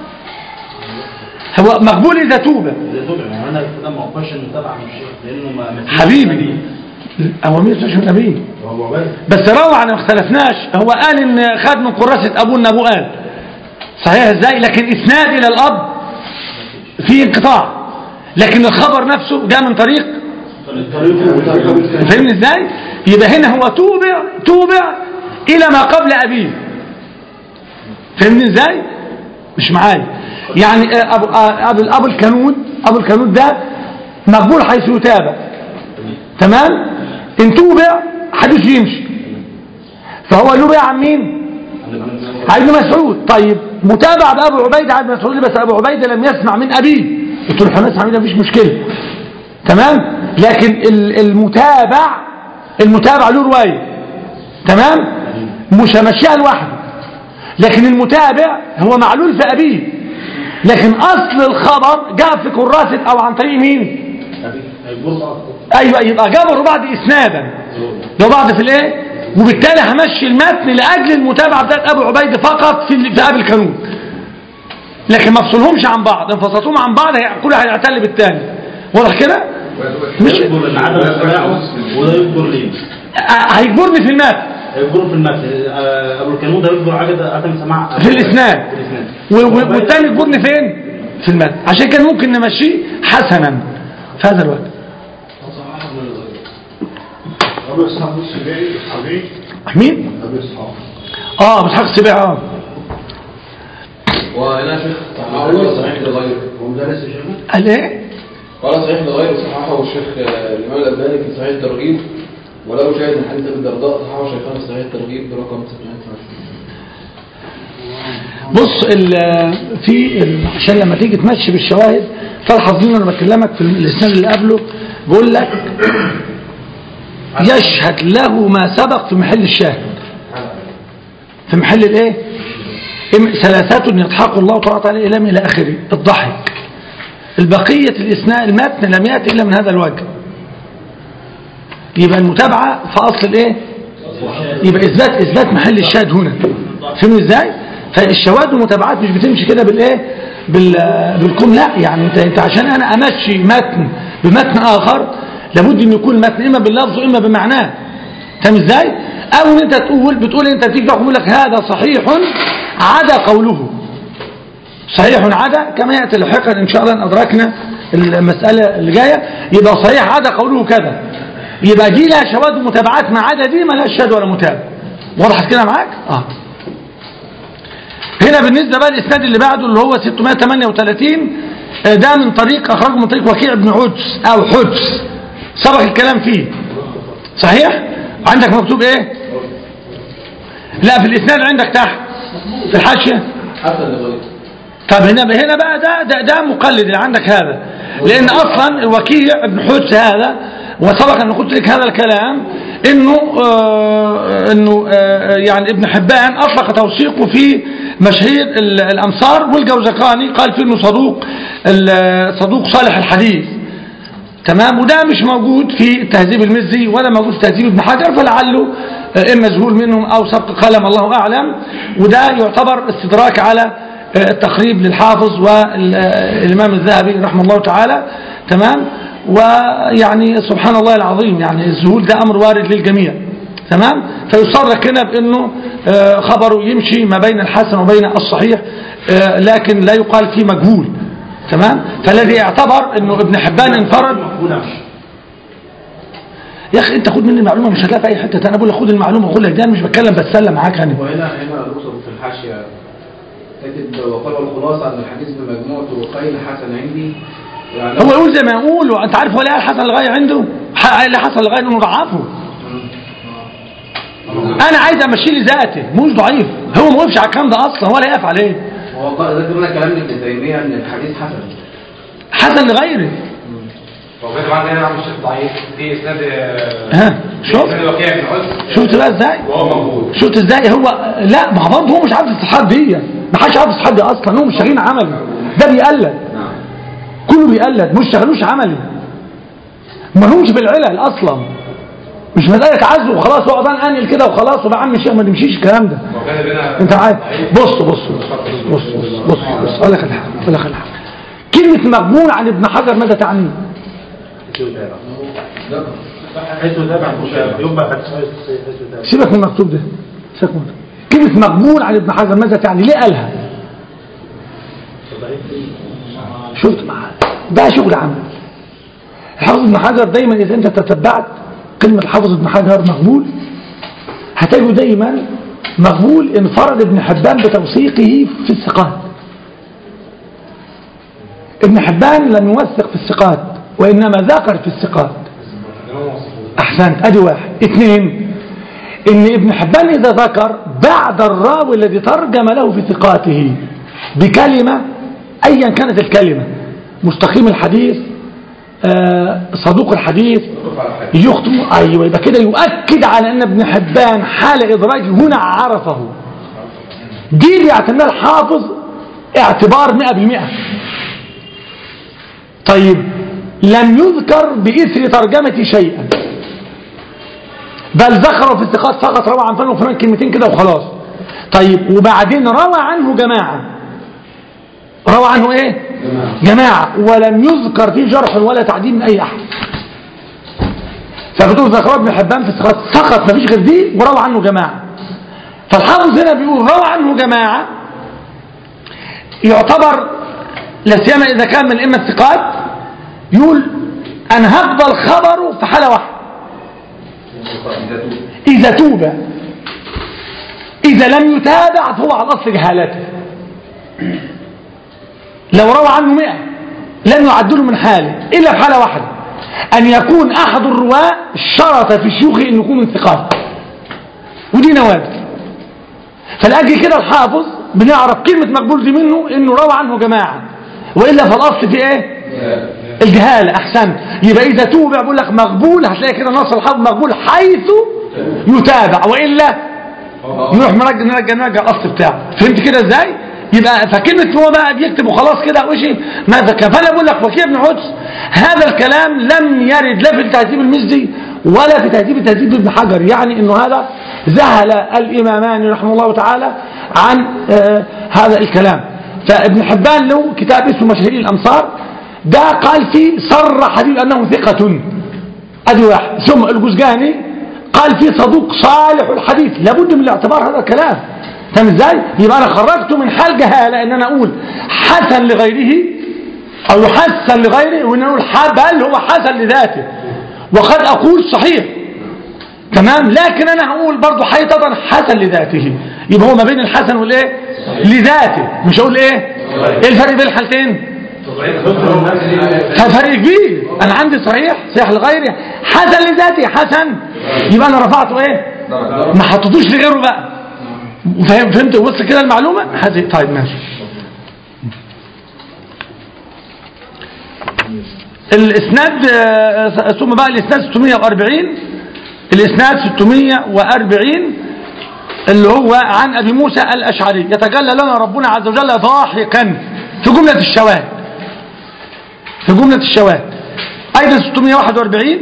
هو مقبول إذا توب اذا تبع ما انا كده ما اقولش انه تبع من الشيخ لانه ما ما فيش حبيبي نبي. هو مين يسمعش من أبيه هو باين بس روى عن ما اختلفناش هو قال ان خد من قراسة ابوه ان ابوه قال صحيح ازاي لكن اسناد الى الاب في انقطاع لكن الخبر نفسه جاء من طريق طريقه وطريقه بالكلام. فهمني ازاي يبقى هنا هو توبع توبع الى ما قبل ابيه فهمني ازاي مش معايا يعني آه، ابو آه، ابو ابو الكنود ابو الكنود ده مقبول حيث يتابع تمام ان توبع حديث يمشي فهو له بقى عن مين عن ابن مسعود طيب متابع بابو عبيده عن ابن مسعود بس ابو عبيده لم يسمع من ابيه قلت له احنا نسمع منه مفيش مشكله تمام لكن ال- المتابع المتابع له روايه تمام مش همشيها لوحده لكن المتابع هو معلول في ابيه لكن اصل الخبر جاء في كراسه او عن طريق مين ايوه يبقى جابوا بعض اسنادا لو بعض في الايه وبالتالي همشي المتن لاجل المتابعه بتاعت ابو عبيده فقط في في ابي الكنود لكن ما افصلهمش عن بعض ان فصلتهم عن بعض هي- كل واحد هيعتل بالتاني واضح كده مش يجبر ان عدم اتباعه وده يجبر ليه آه، هيجبرني في المتن يجبر في المتن آه، ابو الكنود ده يجبر عدد عدم سماع في الاسناد في الاسناد و- و- والتاني يجبرني فين في المتن عشان كده ممكن نمشيه حسنا في هذا الوقت أبو إسحاق السبيعي الصبي مين أبو إسحاق اه ابو اسحاق السبيعي اه وهنا شيخ صححه صحيح لغيره هو مدرس يا شيخنا قال ايه قال صحيح لغيره صححه الشيخ آه، الإمام الألباني في صحيح الترغيب وله شاهد من حديث أبي الدرداء صححه شيخان في صحيح الترغيب برقم 629 بص ال- في ال- عشان لما تيجي تمشي بالشواهد تلحظ منه انا بكلمك في الاسناد اللي قبله بقول لك يشهد له ما سبق في محل الشاهد في محل الايه إم- ثلاثات يضحك الله تعالى عليه الى الى اخره الضحك البقيه الاسناد المتن لم ياتي الا من هذا الوجه يبقى المتابعه في اصل الايه يبقى اثبات اثبات محل الشاهد هنا فهمت ازاي فالشواهد والمتابعات مش بتمشي كده بالايه بال بالكم لا يعني انت انت عشان انا امشي متن بمتن اخر لابد ان يكون المتن اما باللفظ واما بمعناه فاهم ازاي او ان انت تقول بتقول انت بتيجي تقول لك هذا صحيح عدا قوله صحيح عدا كما ياتي لاحقا ان شاء الله ان ادركنا المساله اللي جايه يبقى صحيح عدا قوله كذا يبقى دي لها شواهد ومتابعات ما عدا دي ما لهاش شهاده ولا متابع وضحت كده معاك اه هنا بالنسبه بقى الاسناد اللي بعده اللي هو 638 آه، ده من طريق اخرجه من طريق وكيع بن حدس او حدس سبق الكلام فيه صحيح عندك مكتوب ايه لا في الاسناد عندك تحت في الحاشيه حتى لغيره طب هنا هنا بقى ده ده, ده مقلد اللي عندك هذا لان اصلا الوكيع ابن حدس هذا وسبق ان قلت لك هذا الكلام انه آه انه آه يعني ابن حبان اطلق توثيقه في مشاهير ال- الامصار والجوزقاني قال فيه انه صدوق ال- صدوق صالح الحديث تمام وده مش موجود في تهذيب المزي ولا موجود في تهذيب ابن حجر فلعله آه، اما مجهول منهم او سبق قلم الله اعلم وده يعتبر استدراك على آه، التقريب للحافظ والامام الذهبي رحمه الله تعالى تمام ويعني سبحان الله العظيم يعني الذهول ده امر وارد للجميع تمام فيصرح هنا بانه آه، خبره يمشي ما بين الحسن وبين الصحيح آه، لكن لا يقال فيه مجهول تمام فالذي اعتبر انه ابن حبان انفرد يا اخي انت خد مني المعلومه مش هتلاقيها في اي حته انا بقول لك خد المعلومه واقول لك ده انا مش بتكلم بتسلى معاك انا وهنا هنا الرسل في الحاشية كاتب وقال الخلاصة أن الحديث بمجموع طرقين حسن عندي يعني هو يقول زي ما يقول وانت عارف هو ليه قال حسن الغايه عنده ح- اللي حسن الغايه انه ضعفه انا عايز امشي لي ذاته مش ضعيف هو ما وقفش على الكلام ده اصلا ولا يقف عليه هو قال ذكر لنا كلام ابن تيمية أن الحديث حسن حسن لغيره وغير بعد هنا عم الشيخ ضعيف في اسناد ها شوف اسناد وكيع بن حسن شفت بقى ازاي وهو موجود شفت ازاي هو لا ما هو برضه هو مش عارف الصحاب دي ما حدش عارف الصحاب دي اصلا هو مش شغالين عملي ده بيقلد كله بيقلد مش شغالوش عملي ما همش في العلل اصلا مش مسألة عزل وخلاص واقعد انا انقل كده وخلاص وبقى عم الشيخ ما نمشيش الكلام ده وكان بينا انت عارف بص بص بص بص بص بص اقول لك الحق اقول لك الحق كلمة مقبول عن ابن حجر ماذا تعني؟ حيث تابع مشابه يبقى حديث حيث تابع سيبك من المكتوب ده سيبك من كلمة مقبول عن ابن حجر ماذا تعني؟ ليه قالها؟ شفت معاه ده شغل عمل حافظ ابن حجر دايما إذا أنت تتبعت كلمة حافظ ابن حجر مقبول هتجده دايما مقبول انفرد ابن حبان بتوثيقه في الثقات ابن حبان لم يوثق في الثقات وإنما ذكر في الثقات أحسنت أدي واحد اثنين إن ابن حبان إذا ذكر بعد الراوي الذي ترجم له في ثقاته بكلمة أيا كانت الكلمة مستقيم الحديث آه، صدوق الحديث يختم أيوة يبقى كده يؤكد على أن ابن حبان حال إدراج هنا عرفه دي بيعتمدها الحافظ اعتبار مئة بالمئة طيب لم يذكر بإثر ترجمة شيئا بل ذكروا في الثقات فقط روى عن فلان وفلان كلمتين كده وخلاص طيب وبعدين روى عنه جماعة روى عنه ايه جماعة ولم يذكر فيه جرح ولا تعديل من اي احد فبتقول ذكر ابن حبان في الثقات فقط ما فيش غير دي وروى عنه جماعة فالحافظ هنا بيقول روى عنه جماعة يعتبر لا سيما اذا كان من ائمه الثقات يقول انا هقبل خبره في حالة واحدة إذا توب إذا لم يتابع فهو على أصل جهالته لو روى عنه مئة لم يعدله من حاله إلا في حالة واحدة أن يكون أحد الرواة شرط في شيوخه أن يكون من ثقات ودي نوادر فالأجل كده الحافظ بنعرف كلمة مقبول دي منه أنه روى عنه جماعة وإلا فالأصل في إيه الجهالة أحسن يبقى إذا توبع بقول لك مقبول هتلاقي كده نص الحافظ مقبول حيث يتابع وإلا يروح مرجع نرجع نرجع الأصل بتاعه فهمت كده إزاي يبقى فكلمة هو بقى بيكتب وخلاص كده وشي ماذا كان فأنا بقول لك وكيع بن حدس هذا الكلام لم يرد لا في التهذيب المزي ولا في تهذيب تهذيب ابن حجر يعني انه هذا ذهل الامامان رحمه الله تعالى عن آه هذا الكلام فابن حبان له كتاب اسمه مشاهير الامصار ده قال فيه صرح حديث انه ثقة ادي واحد ثم الجزجاني قال فيه صدوق صالح الحديث لابد من الاعتبار هذا الكلام فاهم ازاي يبقى انا خرجته من حال جهاله ان انا اقول حسن لغيره او يحسن لغيره وان اقول بل هو حسن لذاته وقد اقول صحيح تمام لكن انا هقول برضه حيطة حسن لذاته يبقى هو ما بين الحسن والايه لذاته مش هقول ايه ايه الفرق بين الحالتين فرق كبير انا عندي صحيح صحيح لغيري حسن لذاتي حسن يبقى انا رفعته ايه ما حطيتوش لغيره بقى فهم فهمت وصل كده المعلومه هذه طيب ماشي الاسناد آه، ثم بقى الاسناد 640 الاسناد 640 اللي هو عن ابي موسى الاشعري يتجلى لنا ربنا عز وجل ضاحكا في جمله الشواهد في جملة الشواهد أيضا 641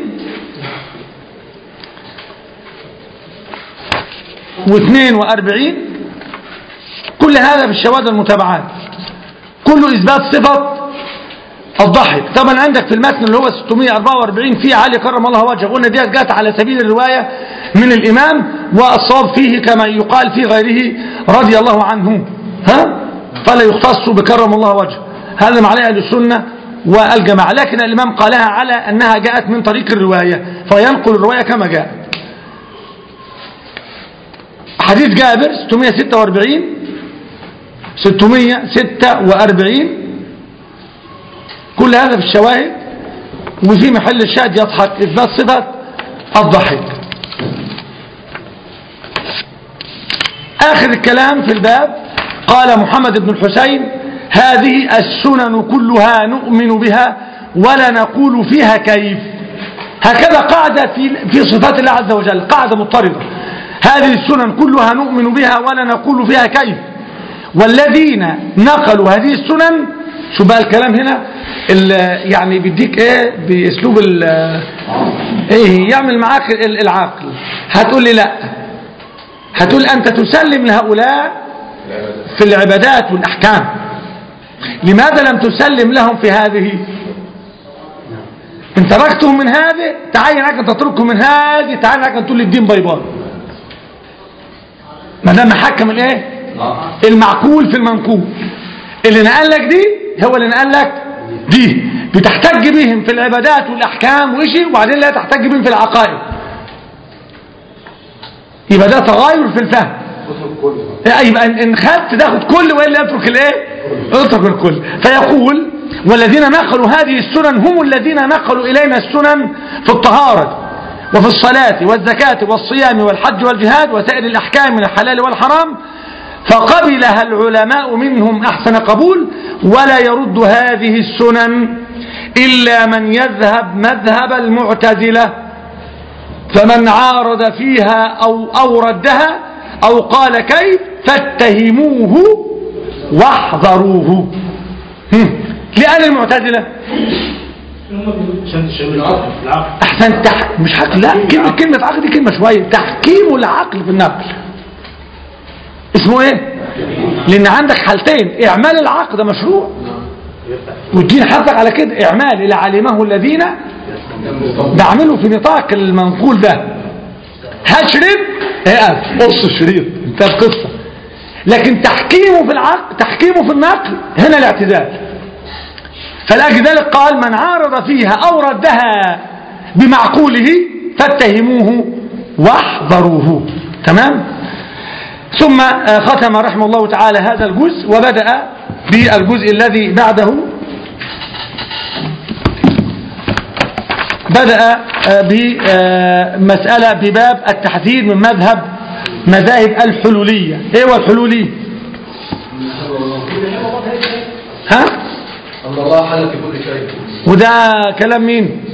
و42 كل هذا في الشواهد المتابعات كله إثبات صفة الضحك طبعا عندك في المتن اللي هو 644 فيه علي كرم الله وجهه قلنا دي جت على سبيل الرواية من الإمام والصواب فيه كما يقال في غيره رضي الله عنه ها فلا يختص بكرم الله وجهه هذا معناه أهل السنة والجماعة لكن الإمام قالها على أنها جاءت من طريق الرواية فينقل الرواية كما جاء حديث جابر 646 646 كل هذا في الشواهد وفي محل الشاهد يضحك إثبات صفة الضحك آخر الكلام في الباب قال محمد بن الحسين هذه السنن كلها نؤمن بها ولا نقول فيها كيف هكذا قاعدة في, في صفات الله عز وجل قاعدة مضطردة هذه السنن كلها نؤمن بها ولا نقول فيها كيف والذين نقلوا هذه السنن شو بقى الكلام هنا يعني بيديك ايه باسلوب ايه يعمل معاك العقل هتقول لي لا هتقول انت تسلم لهؤلاء في العبادات والاحكام لماذا لم تسلم لهم في هذه ان تركتهم من هذه تعين لك ان تتركهم من هذه تعين لك ان تقول الدين باي ما دام حكم الايه المعقول في المنقول اللي نقل لك دي هو اللي نقل لك دي بتحتج بهم في العبادات والأحكام وإشي وبعدين لا تحتج بهم في العقائد يبقى ده تغاير في الفهم اترك كل يبقى إن- ان خدت تاخد كل والا اترك الايه اترك الكل فيقول والذين نقلوا هذه السنن هم الذين نقلوا الينا السنن في الطهاره وفي الصلاه والزكاه والصيام والحج والجهاد وسائر الاحكام من الحلال والحرام فقبلها العلماء منهم احسن قبول ولا يرد هذه السنن الا من يذهب مذهب المعتزله فمن عارض فيها أو, أو ردها أو قال كيف فاتهموه واحذروه هم. لأن المعتزلة عشان تشغل العقل العقل أحسن تح... مش عقل لا كلمة, كلمة عقل دي كلمة شوية تحكيم العقل في النقل اسمه ايه لأن عندك حالتين إعمال العقل ده مشروع والدين حثك على كده إعمال إلى علمه الذين بعمله في نطاق المنقول ده هشرب اقف قص الشريط انتهى القصه لكن تحكيمه في العقل تحكيمه في النقل هنا الاعتدال فلاجل ذلك قال من عارض فيها او ردها بمعقوله فاتهموه واحذروه تمام ثم آه، ختم رحمه الله تعالى هذا الجزء وبدأ بالجزء الذي بعده بدأ آه، بمسألة بباب التحذير من مذهب مذاهب الحلولية ايه هو الحلولي ها أن الله حل في كل شيء وده كلام مين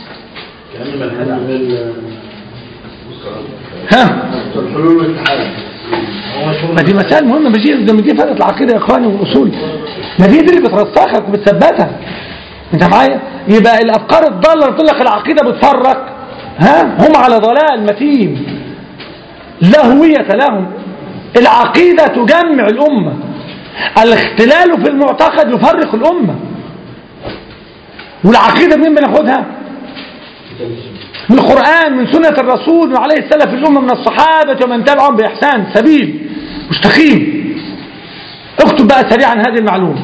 ها الحلول والاتحاد ما دي مسائل مهمة مش دي ده دي فرقة العقيدة يا اخواني والاصول ما دي دي اللي بترسخك وبتثبتها انت معايا يبقى الافكار الضالة اللي بتقول لك العقيدة بتفرق ها هم على ضلال متين لا هوية لهم العقيدة تجمع الأمة الاختلال في المعتقد يفرق الأمة والعقيدة منين بناخدها من القرآن من سنة الرسول وعليه السلف الأمة من الصحابة ومن تبعهم بإحسان سبيل مستقيم اكتب بقى سريعا هذه المعلومة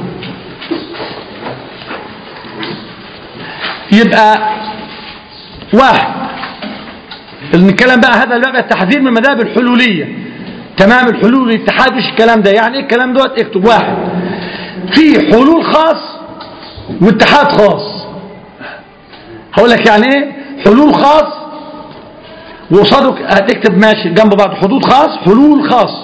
يبقى واحد نتكلم بقى هذا بقى التحذير من مذاهب الحلولية تمام الحلول الاتحاد مش الكلام ده يعني ايه الكلام دوت اكتب واحد في حلول خاص واتحاد خاص هقول لك يعني ايه حلول خاص وقصادك هتكتب ماشي جنب بعض حدود خاص حلول خاص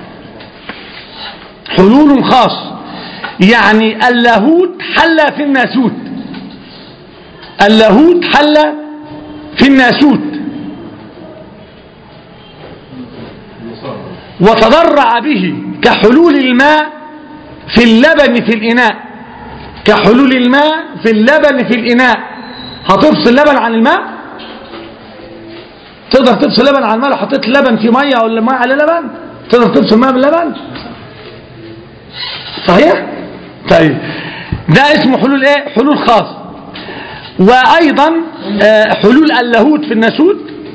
حلول خاص يعني اللاهوت حل في الناسوت اللاهوت حل في الناسوت وتضرع به كحلول الماء في اللبن في الإناء كحلول الماء في اللبن في الإناء هتفصل اللبن عن الماء تقدر تفصل اللبن عن الماء لو حطيت لبن في ميه ولا ماء على لبن تقدر تفصل الماء من اللبن صحيح طيب ده اسمه حلول ايه حلول خاص وايضا آه، حلول اللاهوت في الناسوت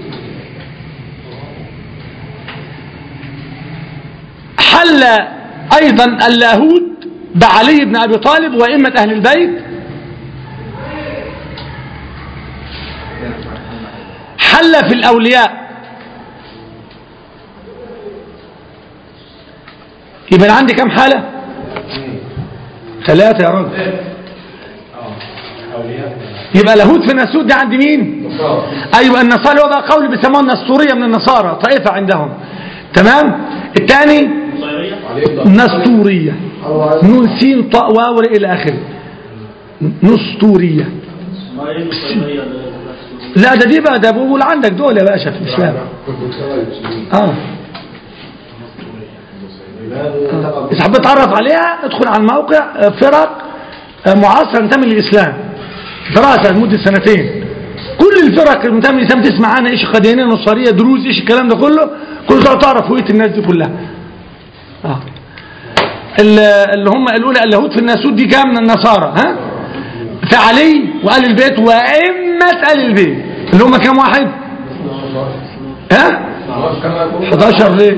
حل ايضا اللاهوت بعلي بن ابي طالب وائمه اهل البيت حل في الأولياء يبقى عندي كم حالة ثلاثة يا راجل يبقى لاهوت في الناسوت ده عند مين أيوة النصارى هو بقى قول بيسموها النسطورية من النصارى طائفة عندهم تمام الثاني نسطورية نون سين طاء واو إلى آخره نسطورية ما ايه الصيدليه اللي لا ده دي بقى ده بقول عندك دول يا باشا في الإسلام اه إذا حبيت تعرف عليها ادخل على الموقع آه، فرق آه، معاصرة تنتمي للإسلام دراسة لمدة سنتين كل الفرق المنتمي للإسلام تسمع عنها إيش قديانية نصارية دروز إيش الكلام ده كله كل ده تعرف هوية الناس دي كلها آه. ال- اللي هم الأولى اللاهوت في الناسوت دي جاء من النصارى ها فعلي وآل البيت وأئمة آل البيت اللي هم كام واحد ها 11 ليه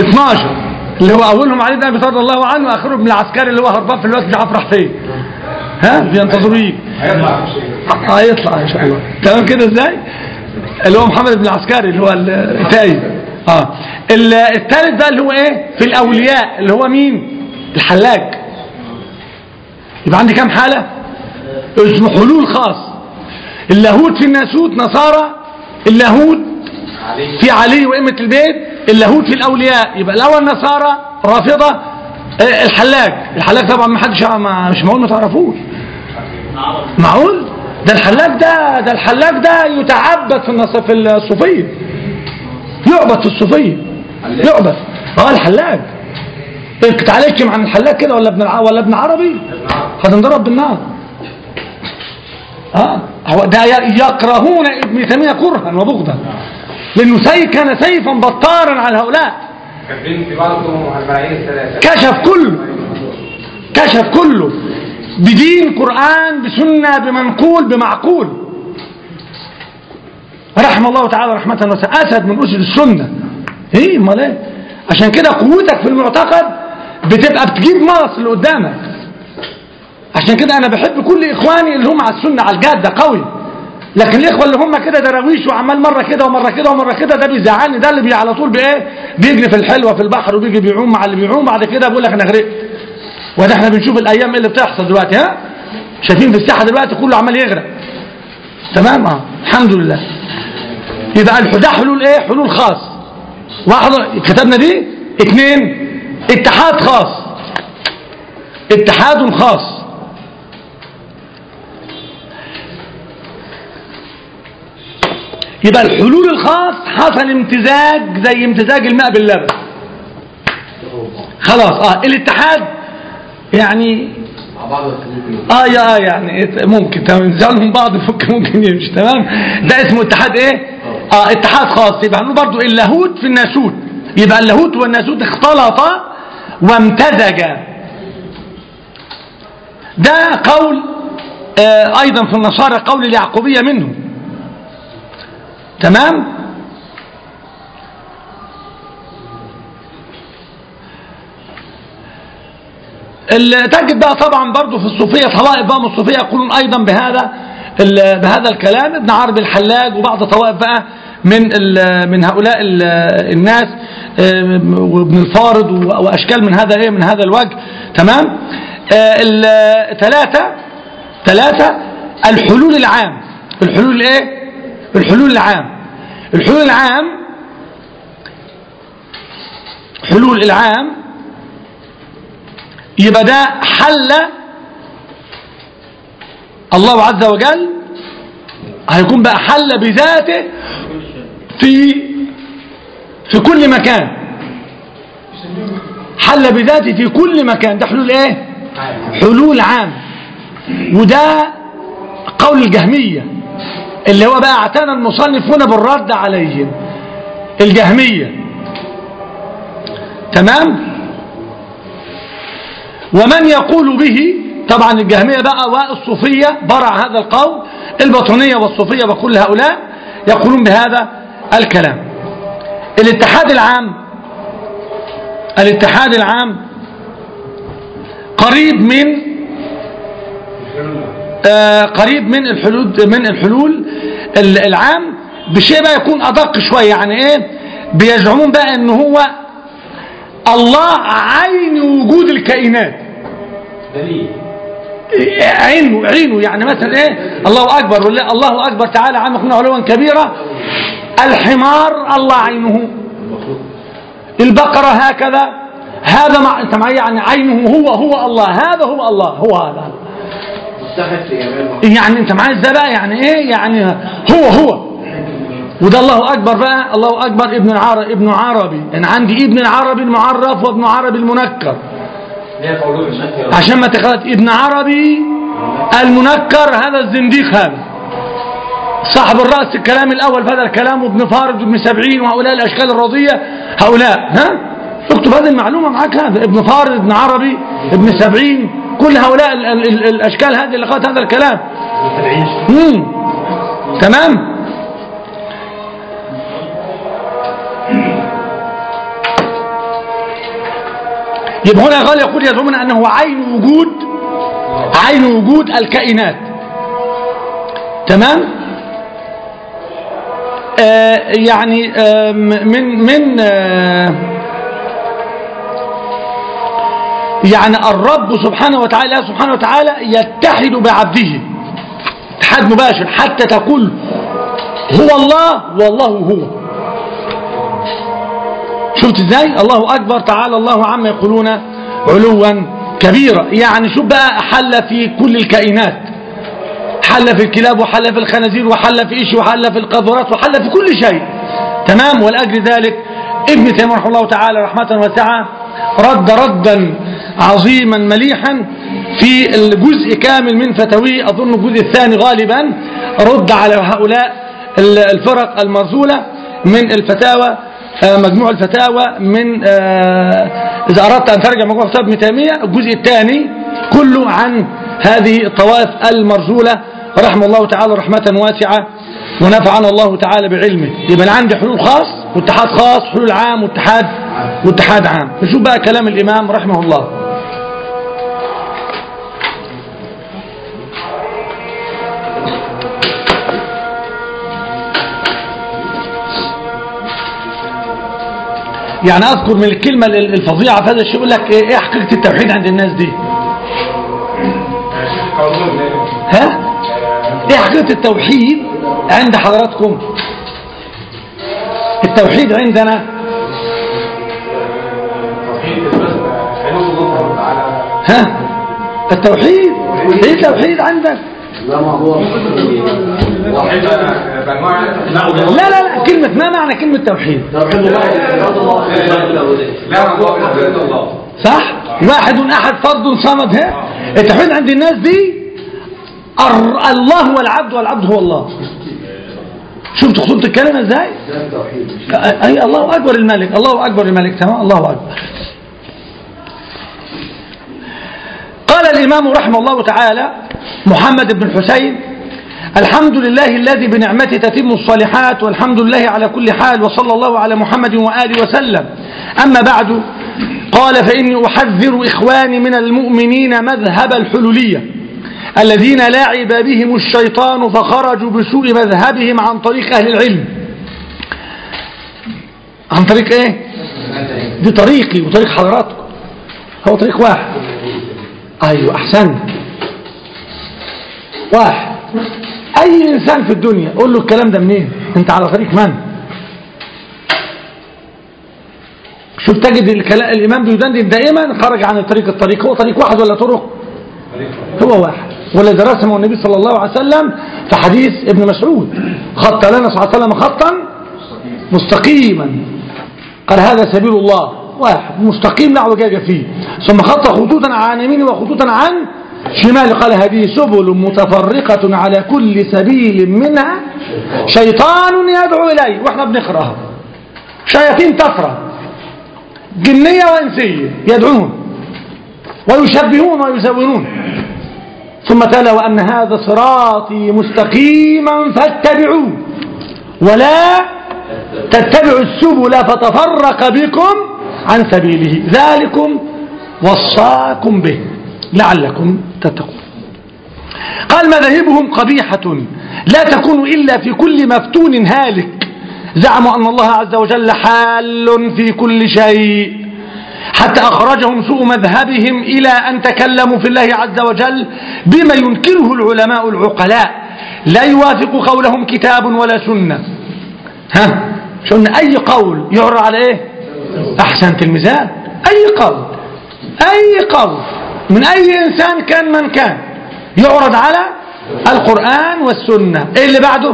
12 اللي هو اولهم علي بن ابي طالب رضي الله عنه واخرهم ابن العسكري اللي هو هربان في الوقت ده عارف راح فين ها بينتظروا يجي هيطلع في الشيء هيطلع ان شاء الله تمام كده ازاي اللي هو محمد بن العسكري اللي هو التايب اه ال- الثالث بقى اللي هو ايه في الاولياء اللي هو مين الحلاج يبقى عندي كام حاله اسمه حلول خاص اللاهوت في الناسوت نصارى اللاهوت عليه في علي وإمة البيت اللاهوت في الأولياء يبقى الأول نصارى رافضة آه، الحلاج الحلاج طبعا ما حدش ما مش معقول ما تعرفوش معقول ده الحلاج ده ده الحلاج ده يتعبد في النص في الصوفية يعبد في الصوفية يعبد اه الحلاج انت تعالى احكم عن الحلاج كده ولا ابن الع... ولا ابن عربي هتنضرب بالنار اه هو ده ي- يكرهون ابن تيميه كرها وبغضا لانه سي كان سيفا بطارا على هؤلاء كاتبين في بعض الكتب الملايين الثلاثة كشف كله كشف كله بدين قرآن بسنة بمنقول بمعقول رحم الله تعالى رحمة واسعة أسد من أسد السنة ايه امال ايه عشان كده قوتك في المعتقد بتبقى بتجيب مرض اللي قدامك عشان كده انا بحب كل اخواني اللي هم على السنة على الجادة قوي لكن الاخوه اللي هم كده دراويش وعمال مره كده ومره كده ومره كده ده بيزعلني ده اللي بي على طول بايه بيجري في الحلوه في البحر وبيجي بيعوم مع اللي بيعوم بعد كده بيقول لك انا غرقت وده احنا بنشوف الايام اللي بتحصل دلوقتي ها شايفين في الساحه دلوقتي كله عمال يغرق تمام اه الحمد لله يبقى الح- ده حلول ايه حلول خاص واحد كتبنا دي اثنين اتحاد خاص اتحاد خاص يبقى الحلول الخاص حصل امتزاج زي امتزاج الماء باللبن خلاص اه الاتحاد يعني مع بعض ممكن اه يا اه يعني ات- ممكن تمام ينزلوا من بعض ممكن ممكن يمشي تمام ده اسمه اتحاد ايه اه اتحاد خاص يبقى هنقول برضو اللاهوت في الناسوت يبقى اللاهوت والناسوت اختلطا وامتزجا ده قول آه ايضا في النصارى قول اليعقوبية منهم تمام ال- تجد بقى طبعا برضو في الصوفية طوائف بقى من الصوفية يقولون أيضا بهذا ال- بهذا الكلام ابن عربي الحلاج وبعض طوائف بقى من ال- من هؤلاء ال- الناس آه، وابن الفارض و- وأشكال من هذا ايه من هذا الوجه تمام ثلاثة ثلاثة الحلول العام الحلول ايه الحلول العام الحلول العام حلول العام يبقى ده حل الله عز وجل هيكون بقى حل بذاته في في كل مكان حل بذاته في كل مكان ده حلول ايه حلول عام وده قول الجهمية اللي هو بقى اعتنى المصنفون بالرد عليهم الجهمية تمام ومن يقول به طبعا الجهمية بقى والصوفية برع هذا القول البطونية والصوفية وكل هؤلاء يقولون بهذا الكلام الاتحاد العام الاتحاد العام قريب من آه قريب من الحلول من الحلول ال- العام بشيء بقى يكون ادق شويه يعني ايه بيزعمون بقى ان هو الله عين وجود الكائنات دليل عينه عينه يعني مثلا ايه الله اكبر ولا الله اكبر تعالى عما كنا علوا كبيرا الحمار الله عينه البقرة هكذا هذا مع انت معي يعني عينه هو هو الله هذا هو الله هو هذا مستحيل في جميع يعني انت معايا ازاي بقى يعني ايه يعني هو هو وده الله اكبر بقى الله اكبر ابن العربي ابن عربي انا عندي ابن العربي المعرف وابن عربي المنكر ليه قولون الشك عشان ما تخلط ابن عربي المنكر هذا الزنديق هذا صاحب الرأس الكلام الأول فهذا الكلام وابن فارد وابن سبعين وهؤلاء الأشكال الرضية هؤلاء ها اكتب هذه المعلومة معك هذا ابن فارد ابن عربي ابن سبعين كل هؤلاء ال ال ال الأشكال هذه اللي قالت هذا الكلام مم. تمام يبقى هنا قال يقول يزعمون أنه عين وجود عين وجود الكائنات تمام آه يعني آه من من آه يعني الرب سبحانه وتعالى سبحانه وتعالى يتحد بعبده اتحاد مباشر حتى تقول هو الله والله هو شفت ازاي الله اكبر تعالى الله عما يقولون علوا كبيرا يعني شوف بقى حل في كل الكائنات حل في الكلاب وحل في الخنازير وحل في إيش وحل في القاذورات وحل في كل شيء تمام ولأجل ذلك ابن تيمية رحمه الله تعالى رحمة واسعة رد ردا عظيما مليحا في الجزء كامل من فتاويه أظن الجزء الثاني غالبا رد على هؤلاء الفرق المرذولة من الفتاوى مجموع الفتاوى من إذا أردت أن ترجع مجموع فتاوى ابن تيمية الجزء الثاني كله عن هذه الطوائف المرذولة رحمه الله تعالى رحمة واسعة ونفعنا الله تعالى بعلمه يبقى أنا عندي حلول خاص واتحاد خاص حلول عام واتحاد واتحاد عام نشوف بقى كلام الإمام رحمه الله يعني أذكر من الكلمة الفظيعة في هذا الشيء يقول لك إيه حقيقة التوحيد عند الناس دي ها ايه حقيقة التوحيد عند حضراتكم التوحيد عندنا ها التوحيد ايه التوحيد عندك لا موضوع لا لا لا كلمة ما معنى كلمة توحيد توحيد الله لا موضوع عبادة الله صح واحد احد فرد صمد ها التوحيد عند الناس دي الر- الله هو العبد والعبد هو الله شفت خطوط الكلمة ازاي ده التوحيد اي الله اكبر الملك الله اكبر الملك تمام الله اكبر قال الامام رحمه الله تعالى محمد بن الحسين الحمد لله الذي بنعمته تتم الصالحات والحمد لله على كل حال وصلى الله على محمد وآله وسلم أما بعد قال فإني أحذر إخواني من المؤمنين مذهب الحلولية الذين لاعب بهم الشيطان فخرجوا بسوء مذهبهم عن طريق أهل العلم عن طريق ايه دي طريقي وطريق حضراتكم هو طريق واحد ايوه احسن واحد اي انسان في الدنيا قول له الكلام ده منين انت على طريق من شوف تجد الكلام الامام بيدندن دائما خرج عن الطريق الطريق هو طريق واحد ولا طرق هو واحد والذي رسمه النبي صلى الله عليه وسلم في حديث ابن مسعود خط لنا صلى الله عليه وسلم خطا مستقيما قال هذا سبيل الله واحد مستقيم لا وجاج فيه ثم خط خطوطا عن يمينه وخطوطا عن شمال قال هذه سبل متفرقة على كل سبيل منها شيطان يدعو إليه واحنا بنقرأها شياطين تفرى جنية وإنسية يدعون ويشبهون ويزورون ثم تلا وأن هذا صراطي مستقيما فاتبعوه ولا تتبعوا السبل فتفرق بكم عن سبيله ذلكم وصاكم به لعلكم تتقون قال مذاهبهم قبيحة لا تكون إلا في كل مفتون هالك زعموا أن الله عز وجل حال في كل شيء حتى أخرجهم سوء مذهبهم إلى أن تكلموا في الله عز وجل بما ينكره العلماء العقلاء لا يوافق قولهم كتاب ولا سنة ها شو أي قول يعرى على إيه أحسنت الميزان أي قول أي قول من أي إنسان كان من كان يعرض على القرآن والسنة إيه اللي بعده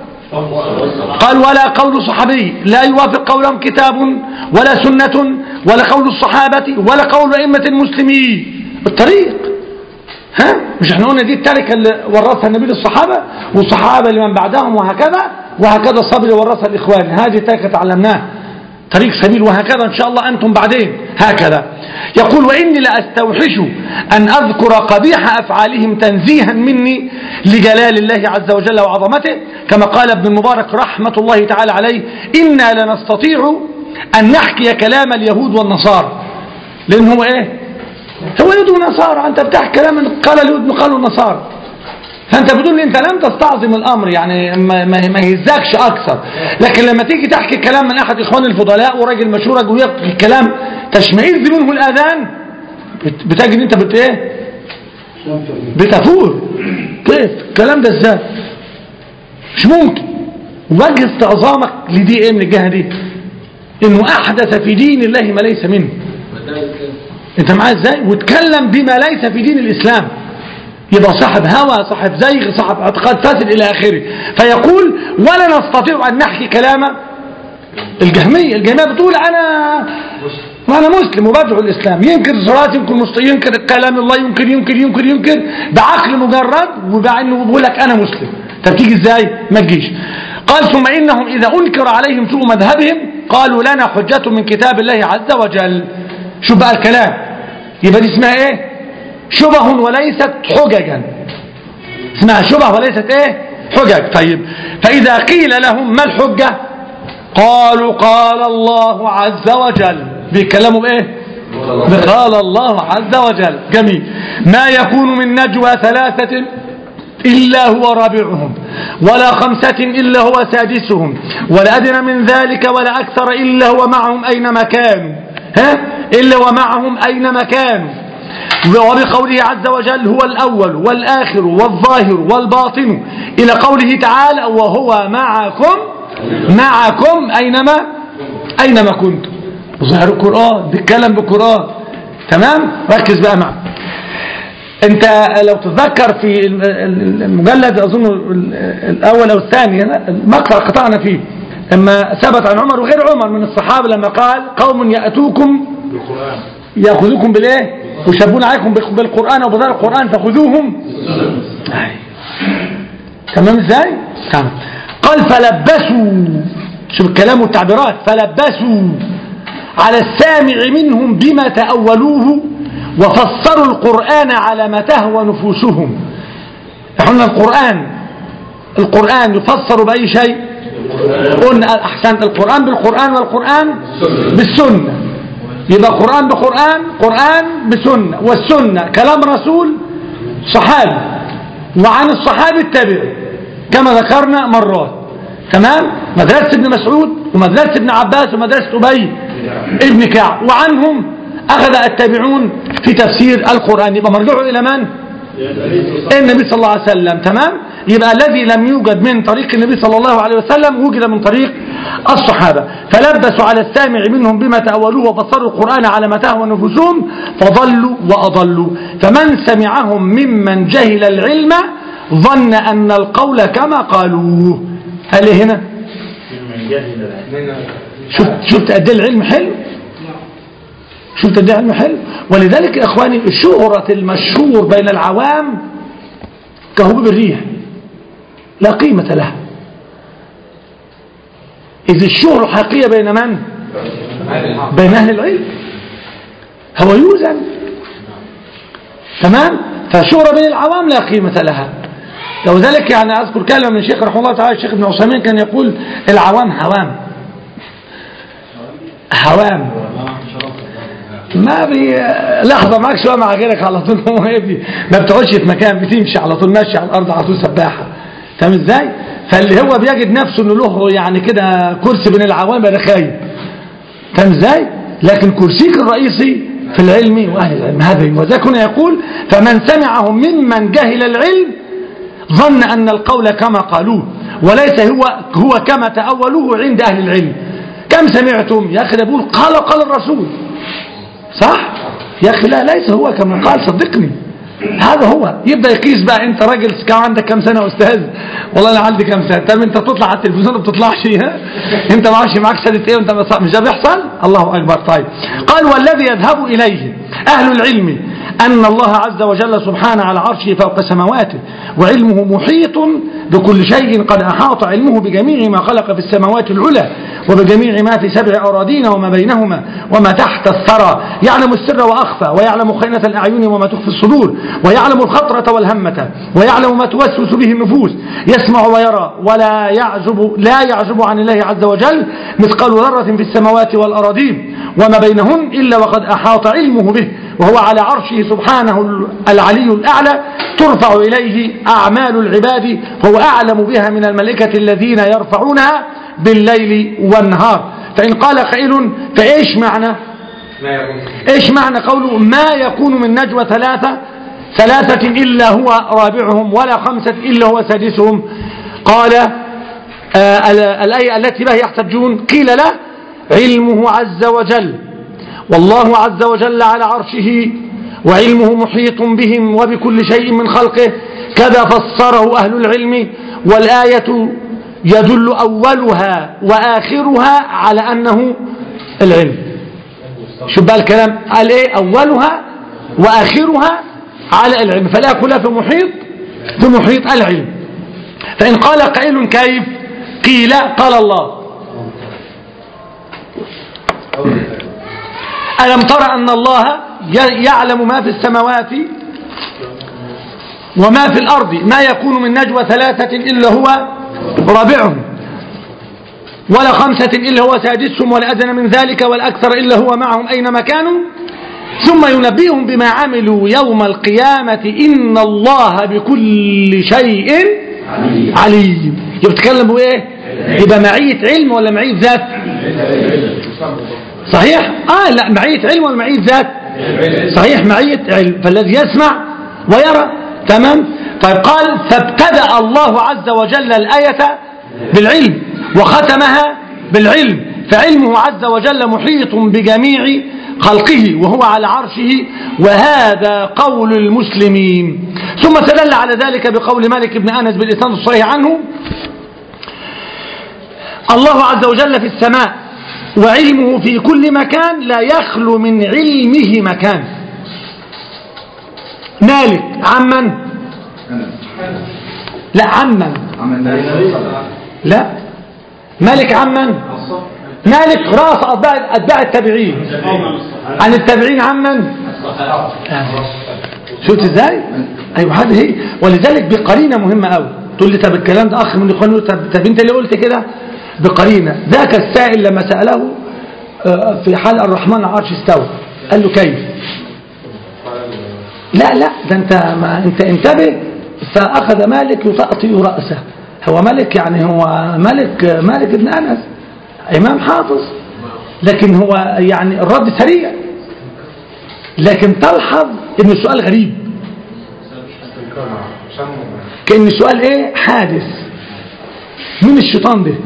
قال ولا قول صحابي لا يوافق قولهم كتاب ولا سنة ولا قول الصحابة ولا قول أئمة المسلمين الطريق ها مش احنا قلنا دي التركة اللي ورثها النبي للصحابة والصحابة لمن بعدهم وهكذا وهكذا الصبر اللي ورثها الإخوان هذه التركة تعلمناها طريق سبيل وهكذا إن شاء الله أنتم بعدين هكذا يقول وإني لأستوحش أن أذكر قبيح أفعالهم تنزيها مني لجلال الله عز وجل وعظمته كما قال ابن المبارك رحمة الله تعالى عليه إنا لنستطيع أن نحكي كلام اليهود والنصارى لأن هو إيه هو يهود ونصارى انت بتحكي كلام قال اليهود قالوا النصارى فانت بتقول لي انت لم تستعظم الامر يعني ما, ما, ما يهزكش اكثر لكن لما تيجي تحكي كلام من احد اخوان الفضلاء وراجل مشهور ويحكي الكلام تشمئز منه الاذان بت- بتجد انت بت ايه بتفور كيف الكلام ده ازاي مش ممكن وجه استعظامك لدي ايه من الجهه دي انه احدث في دين الله ما ليس منه انت معايا ازاي واتكلم بما ليس في دين الاسلام يبقى صاحب هوى صاحب زيغ صاحب اعتقاد فاسد الى اخره فيقول ولا نستطيع ان نحكي كلام الجهميه الجهميه بتقول انا وانا مسلم وبدعو الاسلام ينكر الصلاه ينكر مست... ينكر كلام الله ينكر ينكر ينكر ينكر بعقل مجرد وبع انه بيقول لك انا مسلم طب تيجي ازاي ما تجيش قال ثم انهم اذا انكر عليهم سوء مذهبهم قالوا لنا حجة من كتاب الله عز وجل شوف بقى الكلام يبقى دي اسمها ايه شبه وليست حججا اسمها شبه وليست ايه حجج طيب فاذا قيل لهم ما الحجة قالوا قال الله عز وجل بيتكلموا بايه قال الله عز وجل جميل ما يكون من نجوى ثلاثة إلا هو رابعهم ولا خمسة إلا هو سادسهم ولا أدنى من ذلك ولا أكثر إلا هو معهم أينما كانوا ها إلا هو معهم أينما كانوا وبقوله عز وجل هو الأول والآخر والظاهر والباطن إلى قوله تعالى وهو معكم معكم أينما أينما كنتم ظهر القرآن بيتكلم بالقرآن تمام ركز بقى معي انت لو تتذكر في المجلد اظن الاول او الثاني المقطع قطعنا فيه لما ثبت عن عمر وغير عمر من الصحابه لما قال قوم ياتوكم ياخذوكم بالايه ويشبون عليكم بالقران وبدار القران فخذوهم أي. تمام ازاي تمام قال فلبسوا شوف الكلام والتعبيرات فلبسوا على السامع منهم بما تأولوه وفسروا القرآن على ما تهوى نفوسهم احنا القرآن القرآن يفسر بأي شيء قلنا أحسنت القرآن بالقرآن والقرآن بالسنة يبقى قرآن بقرآن قرآن بسنة والسنة كلام رسول صحابي وعن الصحابي التابعي كما ذكرنا مرات تمام مدرسة ابن مسعود ومدرسة ابن عباس ومدرسة أبي ابن كعب وعنهم أخذ التابعون في تفسير القرآن يبقى مرجعه إلى من؟ النبي صلى الله عليه وسلم تمام يبقى الذي لم يوجد من طريق النبي صلى الله عليه وسلم وجد من طريق الصحابة فلبسوا على السامع منهم بما تأولوه وفسروا القرآن على ما تهوى نفوسهم فضلوا وأضلوا فمن سمعهم ممن جهل العلم ظن أن القول كما قالوه هل هنا شفت شفت قد ايه العلم حلو شفت قد ايه العلم حلو ولذلك يا اخواني شهرة المشهور بين العوام كهبوب الريح لا قيمة لها إذ الشهرة حقيقية بين من بين أهل العلم هو يوزن تمام فالشهرة بين العوام لا قيمة لها لذلك يعني أذكر كلمة من الشيخ رحمه الله تعالى الشيخ ابن عثيمين كان يقول العوام هوام هوام ما بي لحظة معك شوية مع غيرك على طول هو يبي ما بتقعدش في مكان بتمشي على طول ماشي على الأرض على طول سباحة فاهم ازاي فاللي هو بيجد نفسه انه له يعني كده كرسي بين العوام يبقى خايب فاهم ازاي لكن كرسيك الرئيسي في العلم واهل العلم هذا وذلك هنا يقول فمن سمعهم ممن جهل العلم ظن أن القول كما قالوه وليس هو هو كما تأولوه عند أهل العلم كم سمعتم يا أخي ده بيقول قال قال الرسول صح يا أخي لا ليس هو كما قال صدقني هذا هو يبدأ يقيس بقى انت راجل كان عندك كم سنة أستاذ والله أنا عندي كم سنة طب انت تطلع على التلفزيون ما بتطلعش ها انت معاش معاك سنة ايه وانت مش ده بيحصل الله أكبر طيب قال والذي يذهب إليه أهل العلم أن الله عز وجل سبحانه على عرشه فوق سماواته وعلمه محيط بكل شيء قد أحاط علمه بجميع ما خلق في السماوات العلى وبجميع ما في سبع أراضين وما بينهما وما تحت الثرى يعلم السر وأخفى ويعلم خينة الأعين وما تخفي الصدور ويعلم الخطرة والهمة ويعلم ما توسوس به النفوس يسمع ويرى ولا يعزب لا يعزب عن الله عز وجل مثقال ذرة في السماوات والأراضين وما بينهن إلا وقد أحاط علمه به وهو على عرشه سبحانه العلي الأعلى ترفع إليه أعمال العباد وهو أعلم بها من الملائكة الذين يرفعونها بالليل والنهار فإن قال قائل فإيش معنى ما يكون إيش معنى قوله ما يكون من نجوى ثلاثة ثلاثة إلا هو رابعهم ولا خمسة إلا هو سادسهم قال آه ال- الآية التي بها يحتجون قيل له علمه عز وجل والله عز وجل على عرشه وعلمه محيط بهم وبكل شيء من خلقه كذا فسره أهل العلم والآية يدل أولها وآخرها على أنه العلم شوف بقى الكلام قال ايه اولها واخرها على العلم فلا كلها في محيط في محيط العلم فان قال قائل كيف قيل قال الله ألم تر أن الله ي- يعلم ما في السماوات وما في الأرض ما يكون من نجوى ثلاثة إلا هو رابعهم ولا خمسة إلا هو سادسهم ولا أدنى من ذلك ولا أكثر إلا هو معهم أينما كانوا ثم ينبئهم بما عملوا يوم القيامة إن الله بكل شيء عليم يبقى بتتكلم بإيه يبقى معية علم ولا معية ذات صحيح آه لا معية علم ولا معية ذات صحيح معية علم فالذي يسمع ويرى تمام طيب قال فابتدأ الله عز وجل الآية بالعلم وختمها بالعلم فعلمه عز وجل محيط بجميع خلقه وهو على عرشه وهذا قول المسلمين ثم استدل على ذلك بقول مالك بن أنس بالإسناد الصحيح عنه الله عز وجل في السماء وعلمه في كل مكان لا يخلو من علمه مكان مالك عمن لا عمن لا مالك عمن مالك راس أتباع أتباع التابعين عن التابعين عمن شفت ازاي ايوه هذه هي ولذلك بقرينه مهمه قوي تقول لي طب الكلام ده اخ من اخوانه طب, طب انت اللي قلت كده بقرينه ذاك السائل لما ساله آه، في حال الرحمن على العرش استوى قال له كيف لا لا ده انت ما انت انتبه فاخذ مالك يطأطئ راسه هو مالك يعني هو مالك مالك ابن انس امام حافظ لكن هو يعني الرد سريع لكن تلحظ ان السؤال غريب كأن السؤال ايه حادث مين الشيطان ده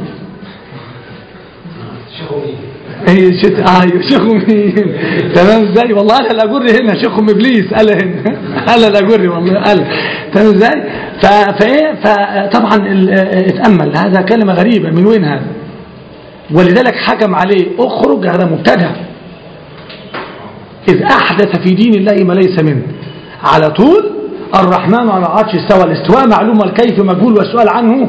ايه شت... ايوه شيخ مين تمام ازاي والله انا الاجر هنا شيخ ام ابليس قال هنا انا الاجر والله قال تمام ازاي ف... فايه فطبعا ال... اتامل هذا كلمه غريبه من وين هذا ولذلك حكم عليه اخرج هذا مبتدع إذ أحدث في دين الله ما ليس منه على طول الرحمن على العرش استوى الاستواء معلوم والكيف مجهول والسؤال عنه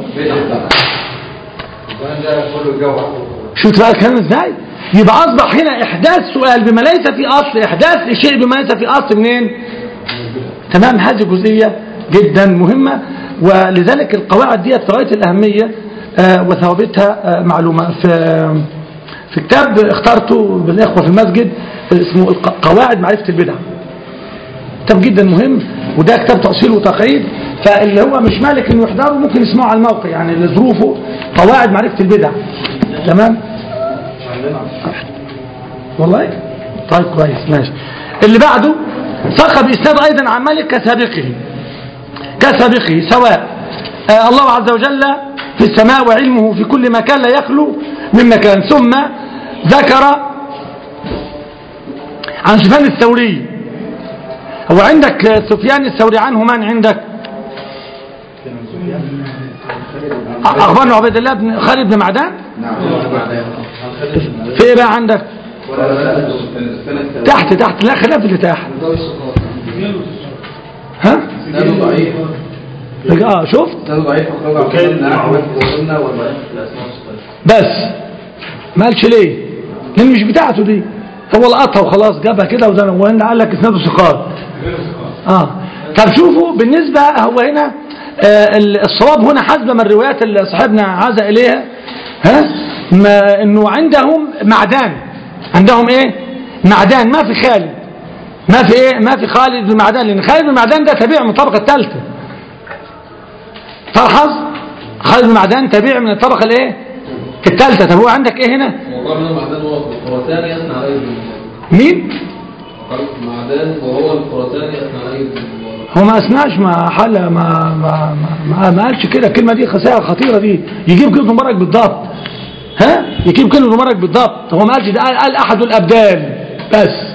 شفت بقى الكلام ازاي يبقى أصبح هنا إحداث سؤال بما ليس في أصل إحداث لشيء بما ليس في أصل منين تمام هذه جزئية جدا مهمة ولذلك القواعد دي في غاية الأهمية آه، وثوابتها آه، معلومة في في كتاب اخترته بالإخوة في المسجد اسمه الق- قواعد معرفة البدع كتاب جدا مهم وده كتاب تأصيل وتقعيد فاللي هو مش مالك انه يحضره ممكن يسمعه على الموقع يعني لظروفه قواعد معرفة البدع تمام والله طيب كويس ماشي اللي بعده ساق بإسناد أيضا عن مالك كسابقه كسابقه سواء آه الله عز وجل في السماء وعلمه في كل مكان لا يخلو من مكان ثم ذكر عن سفيان الثوري هو عندك سفيان الثوري عنه من عندك أخبرنا عبيد الله بن خالد بن معدان في ايه بقى عندك تحت تحت لا خلاف اللي تحت ها ده ضعيف اه شفت ده ضعيف اخرج عن احمد وقلنا ولا بس ما قالش ليه لان مش بتاعته دي هو لقطها وخلاص جابها كده وده وهنا قال لك اسناده ثقات اه طب شوفوا بالنسبه هو هنا آه الصواب هنا حسب من الروايات اللي صاحبنا عزى اليها ها ما انه عندهم معدان عندهم ايه معدان ما في خالد ما في ايه ما في خالد بن معدان لان خالد بن معدان ده تبيع من الطبقه الثالثه تلحظ خالد بن معدان تبيع من الطبقه الايه الثالثه طب هو عندك ايه هنا وقال له معدان هو الخراساني أثنى عليه بالمبارك مين قال معدان وهو الخراساني أثنى عليه بالمبارك هو ما اسمعش ما حل ما ما ما, ما, ما قالش كده الكلمه دي خسائر خطيره دي يجيب كلمه مبارك بالضبط ها يجيب كلمه مبارك بالضبط هو ما قالش ده قال, قال احد الابدال بس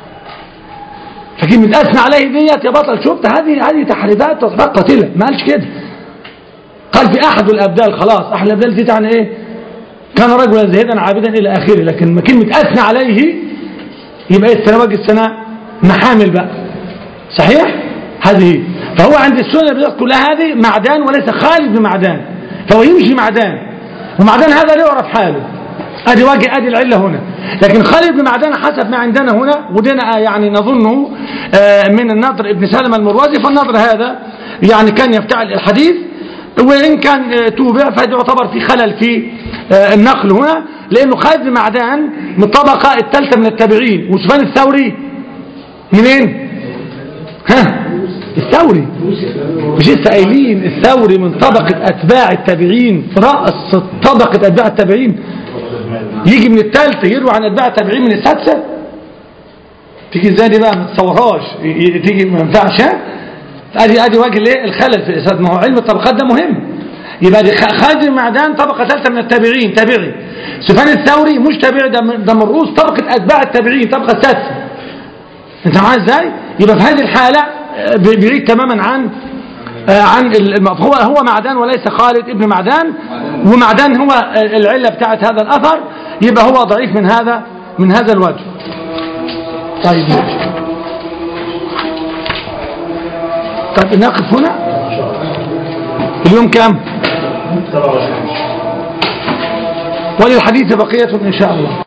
فكلمه اثنى عليه ديت يا بطل شفت هذه هذه تحريفات وتصفيقات قاتله ما قالش كده قال في احد الابدال خلاص احد الابدال دي تعني ايه كان رجلا زاهدا عابدا الى اخره لكن ما كلمه اثنى عليه يبقى ايه السنه وجه السنه محامل بقى صحيح هذه فهو عند السنة البيضاء كلها هذه معدان وليس خالد بمعدان فهو يمشي معدان ومعدان هذا لا يعرف حاله ادي وجه ادي العله هنا لكن خالد بن معدان حسب ما عندنا هنا ودنا يعني نظنه آه، من النضر ابن سلمة المروزي فالنضر هذا يعني كان يفتعل الحديث وإن كان آه، توبع فهذا يعتبر في خلل في آه، النقل هنا لأنه خالد بن معدان من الطبقة الثالثة من التابعين وسفيان الثوري منين؟ ها الثوري مش لسه قايلين الثوري من طبقة أتباع التابعين رأس طبقة أتباع التابعين يجي من الثالثة يروي عن أتباع التابعين من السادسة تيجي ازاي دي بقى ما تصورهاش ي- ي- تيجي ما ينفعش ها؟ ادي ادي وجه الايه الخلل في الاسناد ما هو علم الطبقات ده مهم يبقى دي خ- خالد بن معدان طبقه ثالثه من التابعين تابعي سفيان الثوري مش تابعي ده من- ده من رؤوس طبقه اتباع التابعين طبقه السادسه انت معايا ازاي يبقى في هذه الحاله آه، ب- بعيد تماما عن آه، عن الم- هو هو معدان وليس خالد ابن معدان ومعدان هو آه، العله بتاعت هذا الاثر يبقى هو ضعيف من هذا من هذا الوجه طيب ماشي. طيب نقف هنا اليوم كام وللحديث بقية إن شاء الله